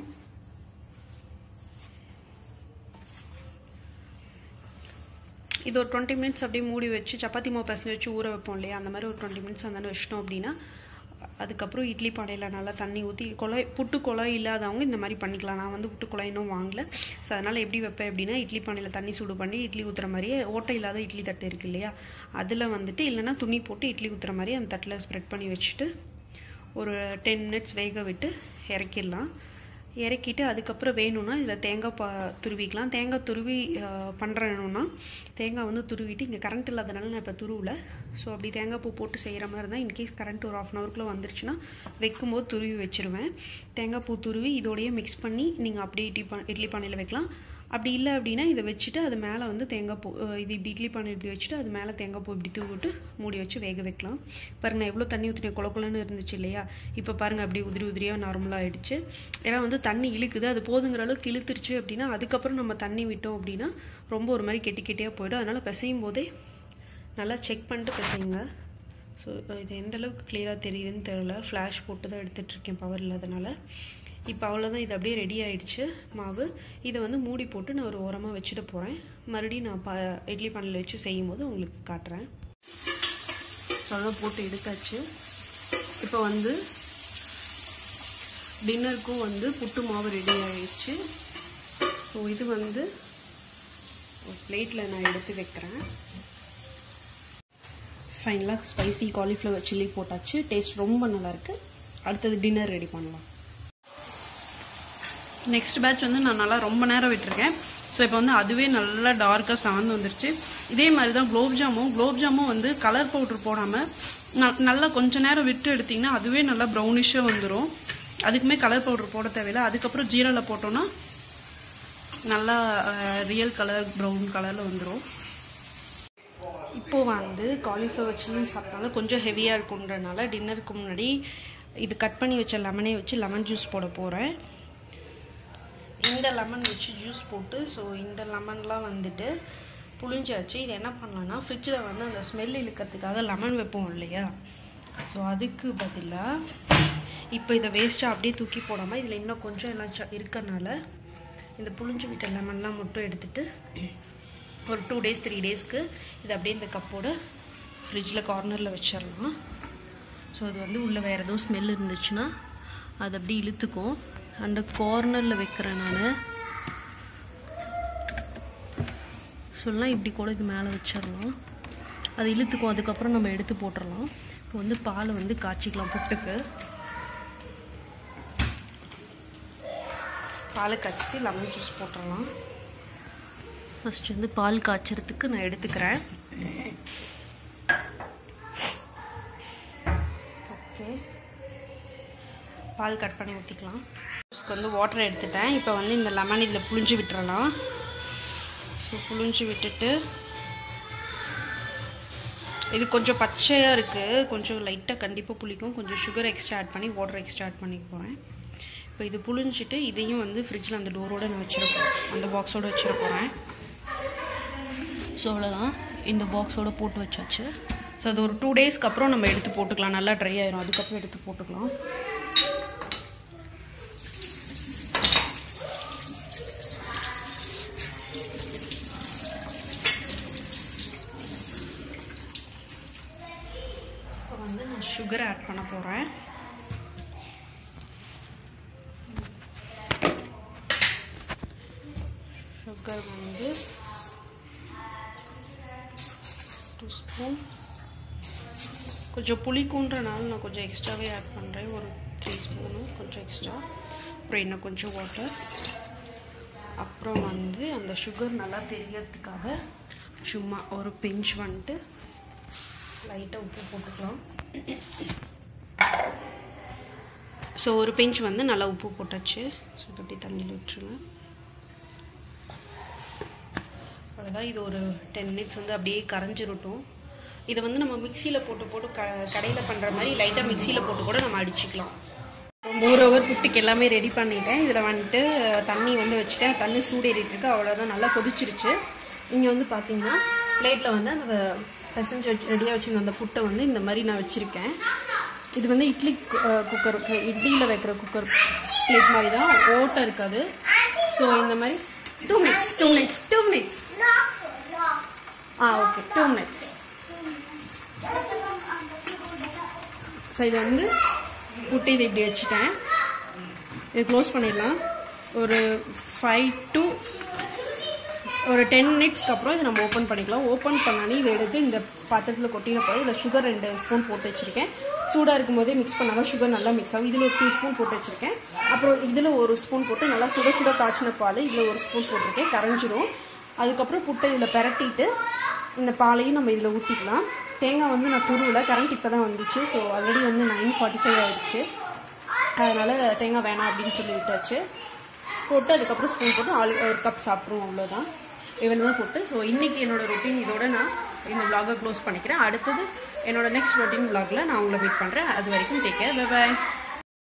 இது ஒரு டுவெண்ட்டி மினிட்ஸ் அப்படியே மூடி வச்சு சப்பாத்தி மாவு பசங்க வச்சு ஊற வைப்போம் இல்லையா அந்த மாதிரி ஒரு டுவெண்ட்டி மினிட்ஸ் அந்த வச்சிட்டோம் அப்படின்னா அதுக்கப்புறம் இட்லி பானையில் நல்லா தண்ணி ஊற்றி குழாய் புட்டு குழாய் இல்லாதவங்க இந்த மாதிரி பண்ணிக்கலாம் நான் வந்து புட்டு குழாய் இன்னும் வாங்கல ஸோ அதனால் எப்படி வைப்பேன் அப்படின்னா இட்லி பானையில் தண்ணி சூடு பண்ணி இட்லி ஊற்றுற மாதிரியே ஓட்டை இல்லாத இட்லி தட்டு இருக்கு இல்லையா அதில் வந்துட்டு இல்லைனா துணி போட்டு இட்லி ஊற்றுற மாதிரி அந்த தட்டில் ஸ்ப்ரெட் பண்ணி வச்சுட்டு ஒரு டென் மினிட்ஸ் வேக விட்டு இறக்கிடலாம் இறக்கிட்டு அதுக்கப்புறம் வேணும்னா இதில் தேங்காய் பா துருவிக்கலாம் தேங்காய் துருவி பண்ணுறேன்னா தேங்காய் வந்து துருவிட்டு இங்கே கரண்ட் இல்லாதனால நான் இப்போ துருவில் ஸோ அப்படி தேங்காய் பூ போட்டு செய்கிற மாதிரி இருந்தால் இன்கேஸ் கரண்ட் ஒரு ஆஃப் அன் ஹவருக்குள்ளே வந்துருச்சுன்னா வைக்கும்போது துருவி வச்சுருவேன் தேங்காய் பூ துருவி இதோடையே மிக்ஸ் பண்ணி நீங்கள் அப்படியே இட்லி பா இட்லி பானையில் வைக்கலாம் அப்படி இல்லை அப்படின்னா இதை வச்சுட்டு அது மேலே வந்து தேங்காய் பூ இது இப்படி இட்லி பானை இப்படி வச்சுட்டு அது மேலே தேங்காய் பூ இப்படி தூவிட்டு மூடி வச்சு வேக வைக்கலாம் பாருங்க நான் எவ்வளோ தண்ணி ஊற்றினேன் குளக்குலன்னு இருந்துச்சு இல்லையா இப்போ பாருங்கள் அப்படி உதிரி உதிரியாக நார்மலாக ஆயிடுச்சு ஏன்னா வந்து தண்ணி இழுக்குது அது போதுங்கிற அளவுக்கு இழுத்துருச்சு அப்படின்னா அதுக்கப்புறம் நம்ம தண்ணி விட்டோம் அப்படின்னா ரொம்ப ஒரு மாதிரி கெட்டி கெட்டியாக போயிடும் அதனால் பிசையும் போதே நல்லா செக் பண்ணிட்டு பிசைங்க ஸோ இது எந்த அளவுக்கு கிளியராக தெரியுதுன்னு தெரியல ஃப்ளாஷ் போட்டு தான் எடுத்துகிட்ருக்கேன் பவர் இல்லாதனால இப்போ அவ்வளோதான் இது அப்படியே ரெடி ஆயிடுச்சு மாவு இதை வந்து மூடி போட்டு நான் ஒரு ஓரமாக வச்சுட்டு போகிறேன் மறுபடியும் நான் ப இட்லி பானையில் வச்சு செய்யும் போது உங்களுக்கு காட்டுறேன் அவ்வளோதான் போட்டு எடுத்தாச்சு இப்போ வந்து டின்னருக்கும் வந்து புட்டு மாவு ரெடி ஆயிடுச்சு ஸோ இது வந்து பிளேட்டில் நான் எடுத்து வைக்கிறேன் ஃபைனலாக ஸ்பைசி காலிஃப்ளவர் சில்லி போட்டாச்சு டேஸ்ட் ரொம்ப நல்லாயிருக்கு அடுத்தது டின்னர் ரெடி பண்ணலாம் நெக்ஸ்ட் பேட்ச் வந்து நான் நல்லா ரொம்ப நேரம் விட்டுருக்கேன் ஸோ இப்போ வந்து அதுவே நல்லா டார்க்காக சாந்து வந்துருச்சு இதே மாதிரி தான் குலோப் ஜாமும் குலோப் ஜாமும் வந்து கலர் பவுடர் போடாமல் நல்லா கொஞ்ச நேரம் விட்டு எடுத்திங்கன்னா அதுவே நல்லா ப்ரௌனிஷாக வந்துடும் அதுக்குமே கலர் பவுடர் போட தேவையில்லை அதுக்கப்புறம் ஜீராவில் போட்டோன்னா நல்லா ரியல் கலர் ப்ரௌன் கலரில் வந்துடும் இப்போ வந்து காலிஃப்ளவர் சில்லி சாப்பிட்டாலும் கொஞ்சம் ஹெவியாக இருக்குன்றனால டின்னருக்கு முன்னாடி இது கட் பண்ணி வச்ச லெமனே வச்சு லெமன் ஜூஸ் போட போகிறேன் இந்த லெமன் வச்சு ஜூஸ் போட்டு ஸோ இந்த லெமன்லாம் வந்துட்டு புளிஞ்சாச்சு இது என்ன பண்ணலான்னா ஃப்ரிட்ஜில் வந்து அந்த ஸ்மெல் இழுக்கிறதுக்காக லெமன் வைப்போம் இல்லையா ஸோ அதுக்கு பதிலாக இப்போ இதை வேஸ்ட்டாக அப்படியே தூக்கி போடாமல் இதில் இன்னும் கொஞ்சம் எல்லாம் இருக்கறனால இந்த புளிஞ்சு விட்ட லெமன்லாம் மட்டும் எடுத்துகிட்டு ஒரு டூ டேஸ் த்ரீ டேஸ்க்கு இது அப்படியே இந்த கப்போட ஃப்ரிட்ஜில் கார்னரில் வச்சிடலாம் ஸோ அது வந்து உள்ளே வேறு எதுவும் ஸ்மெல் இருந்துச்சுன்னா அது அப்படியே இழுத்துக்கும் அந்த கார்னரில் வைக்கிறேன் நான் சொல்லலாம் இப்படி கூட இது மேலே வச்சிடலாம் அது இழுத்துக்கும் அதுக்கப்புறம் நம்ம எடுத்து போட்டுடலாம் இப்போ வந்து பால் வந்து காய்ச்சிக்கலாம் புட்டுக்கு பாலை காய்ச்சிட்டு லெமன் ஜூஸ் போட்டுடலாம் ஃபஸ்ட் வந்து பால் காய்ச்சறதுக்கு நான் எடுத்துக்கிறேன் ஓகே பால் கட் பண்ணி ஊற்றிக்கலாம் ஜூஸ்க்கு வந்து வாட்டர் எடுத்துட்டேன் இப்போ வந்து இந்த லெமன் இதில் புளிஞ்சு விட்டுறலாம் ஸோ புளிஞ்சு விட்டுட்டு இது கொஞ்சம் பச்சையாக இருக்குது கொஞ்சம் லைட்டாக கண்டிப்பாக புளிக்கும் கொஞ்சம் சுகர் எக்ஸ்ட்ரா ஆட் பண்ணி வாட்டர் எக்ஸ்ட்ரா ஆட் பண்ணி போகிறேன் இப்போ இது புளிஞ்சிட்டு இதையும் வந்து ஃப்ரிட்ஜில் அந்த டோரோட நான் வச்சிருப்பேன் அந்த பாக்ஸோட வச்சிட போகிறேன் ஸோ அவ்வளோதான் இந்த பாக்ஸோட போட்டு வச்சாச்சு ஸோ அது ஒரு டூ டேஸ்க்கு அப்புறம் நம்ம எடுத்து போட்டுக்கலாம் நல்லா ட்ரை ஆயிரும் அதுக்கப்புறம் எடுத்து போட்டுக்கலாம் இப்போ வந்து நான் சுகர் ஆட் பண்ண போகிறேன் சுகர் வந்து டூ ஸ்பூன் கொஞ்சம் புளிக்குன்றனால நான் கொஞ்சம் எக்ஸ்ட்ராவே ஆட் பண்ணுறேன் ஒரு த்ரீ ஸ்பூனு கொஞ்சம் எக்ஸ்ட்ரா அப்புறம் இன்னும் கொஞ்சம் வாட்டர் அப்புறம் வந்து அந்த சுகர் நல்லா தெரியறதுக்காக சும்மா ஒரு பிஞ்ச் வந்துட்டு லைட்டாக உப்பு போட்டுக்கலாம் ஸோ ஒரு பிஞ்ச் வந்து நல்லா உப்பு போட்டாச்சு ஸோ தொட்டி தண்ணியில் விட்டுருங்க அவ்வளோதான் இது ஒரு டென் மினிட்ஸ் வந்து அப்படியே கரைஞ்சிருட்டும் இதை வந்து நம்ம மிக்சியில் போட்டு போட்டு க கடையில் பண்ணுற மாதிரி லைட்டாக மிக்சியில் போட்டு கூட நம்ம அடிச்சுக்கலாம் மோர் ஓவர் புட்டுக்கு எல்லாமே ரெடி பண்ணிட்டேன் இதில் வந்துட்டு தண்ணி வந்து வச்சுட்டேன் தண்ணி சூடேறிட்டு இருக்கு அவ்வளோதான் நல்லா கொதிச்சிருச்சு இங்கே வந்து பார்த்தீங்கன்னா பிளேட்டில் வந்து அந்த பிசைஞ்சு வச்சு ரெடியாக வச்சுருந்த அந்த புட்டை வந்து இந்த மாதிரி நான் வச்சுருக்கேன் இது வந்து இட்லி குக்கர் இட்லியில் வைக்கிற குக்கர் பிளேட் மாதிரி தான் ஓட்டை இருக்காது ஸோ இந்த மாதிரி two minutes two minutes two minutes ஆ ஓகே டூ மினிட்ஸ் ஸோ இது வந்து புட்டு இது இப்படி வச்சுட்டேன் இது க்ளோஸ் பண்ணிடலாம் ஒரு ஃபைவ் டு ஒரு டென் மினிட்ஸ்க்கு அப்புறம் இதை நம்ம ஓப்பன் பண்ணிக்கலாம் ஓப்பன் பண்ணானே இதை எடுத்து இந்த பாத்திரத்தில் கொட்டின போய் இதில் சுகர் ரெண்டு ஸ்பூன் போட்டு வச்சுருக்கேன் சூடாக இருக்கும்போதே மிக்ஸ் பண்ணாதான் சுகர் நல்லா மிக்ஸ் ஆகும் இதில் ஒரு டூ ஸ்பூன் போட்டு வச்சுருக்கேன் அப்புறம் இதில் ஒரு ஸ்பூன் போட்டு நல்லா சுட சுட காய்ச்சின பால் இதில் ஒரு ஸ்பூன் போட்டிருக்கேன் கரைஞ்சிரும் அதுக்கப்புறம் புட்டை இதில் பெரட்டிட்டு இந்த பாலையும் நம்ம இதில் ஊற்றிக்கலாம் தேங்காய் வந்து நான் துருவில் கரண்ட் இப்போ தான் வந்துச்சு ஸோ ஆல்ரெடி வந்து நைன் ஃபார்ட்டி ஃபைவ் ஆயிடுச்சு அதனால் தேங்காய் வேணாம் அப்படின்னு சொல்லி விட்டாச்சு போட்டு அதுக்கப்புறம் ஸ்பூன் போட்டு ஆல் ஒரு கப் சாப்பிட்ருவோம் அவ்வளோதான் இவ்வளோ தான் போட்டு ஸோ இன்றைக்கி என்னோட ரொட்டீன் இதோட நான் இந்த vlog-அ க்ளோஸ் பண்ணிக்கிறேன் அடுத்தது என்னோட நெக்ஸ்ட் ரொட்டீன் vlog-ல நான் உங்களை மீட் பண்ணுறேன் அது வரைக்கும் டேக் கேர் பை பாய்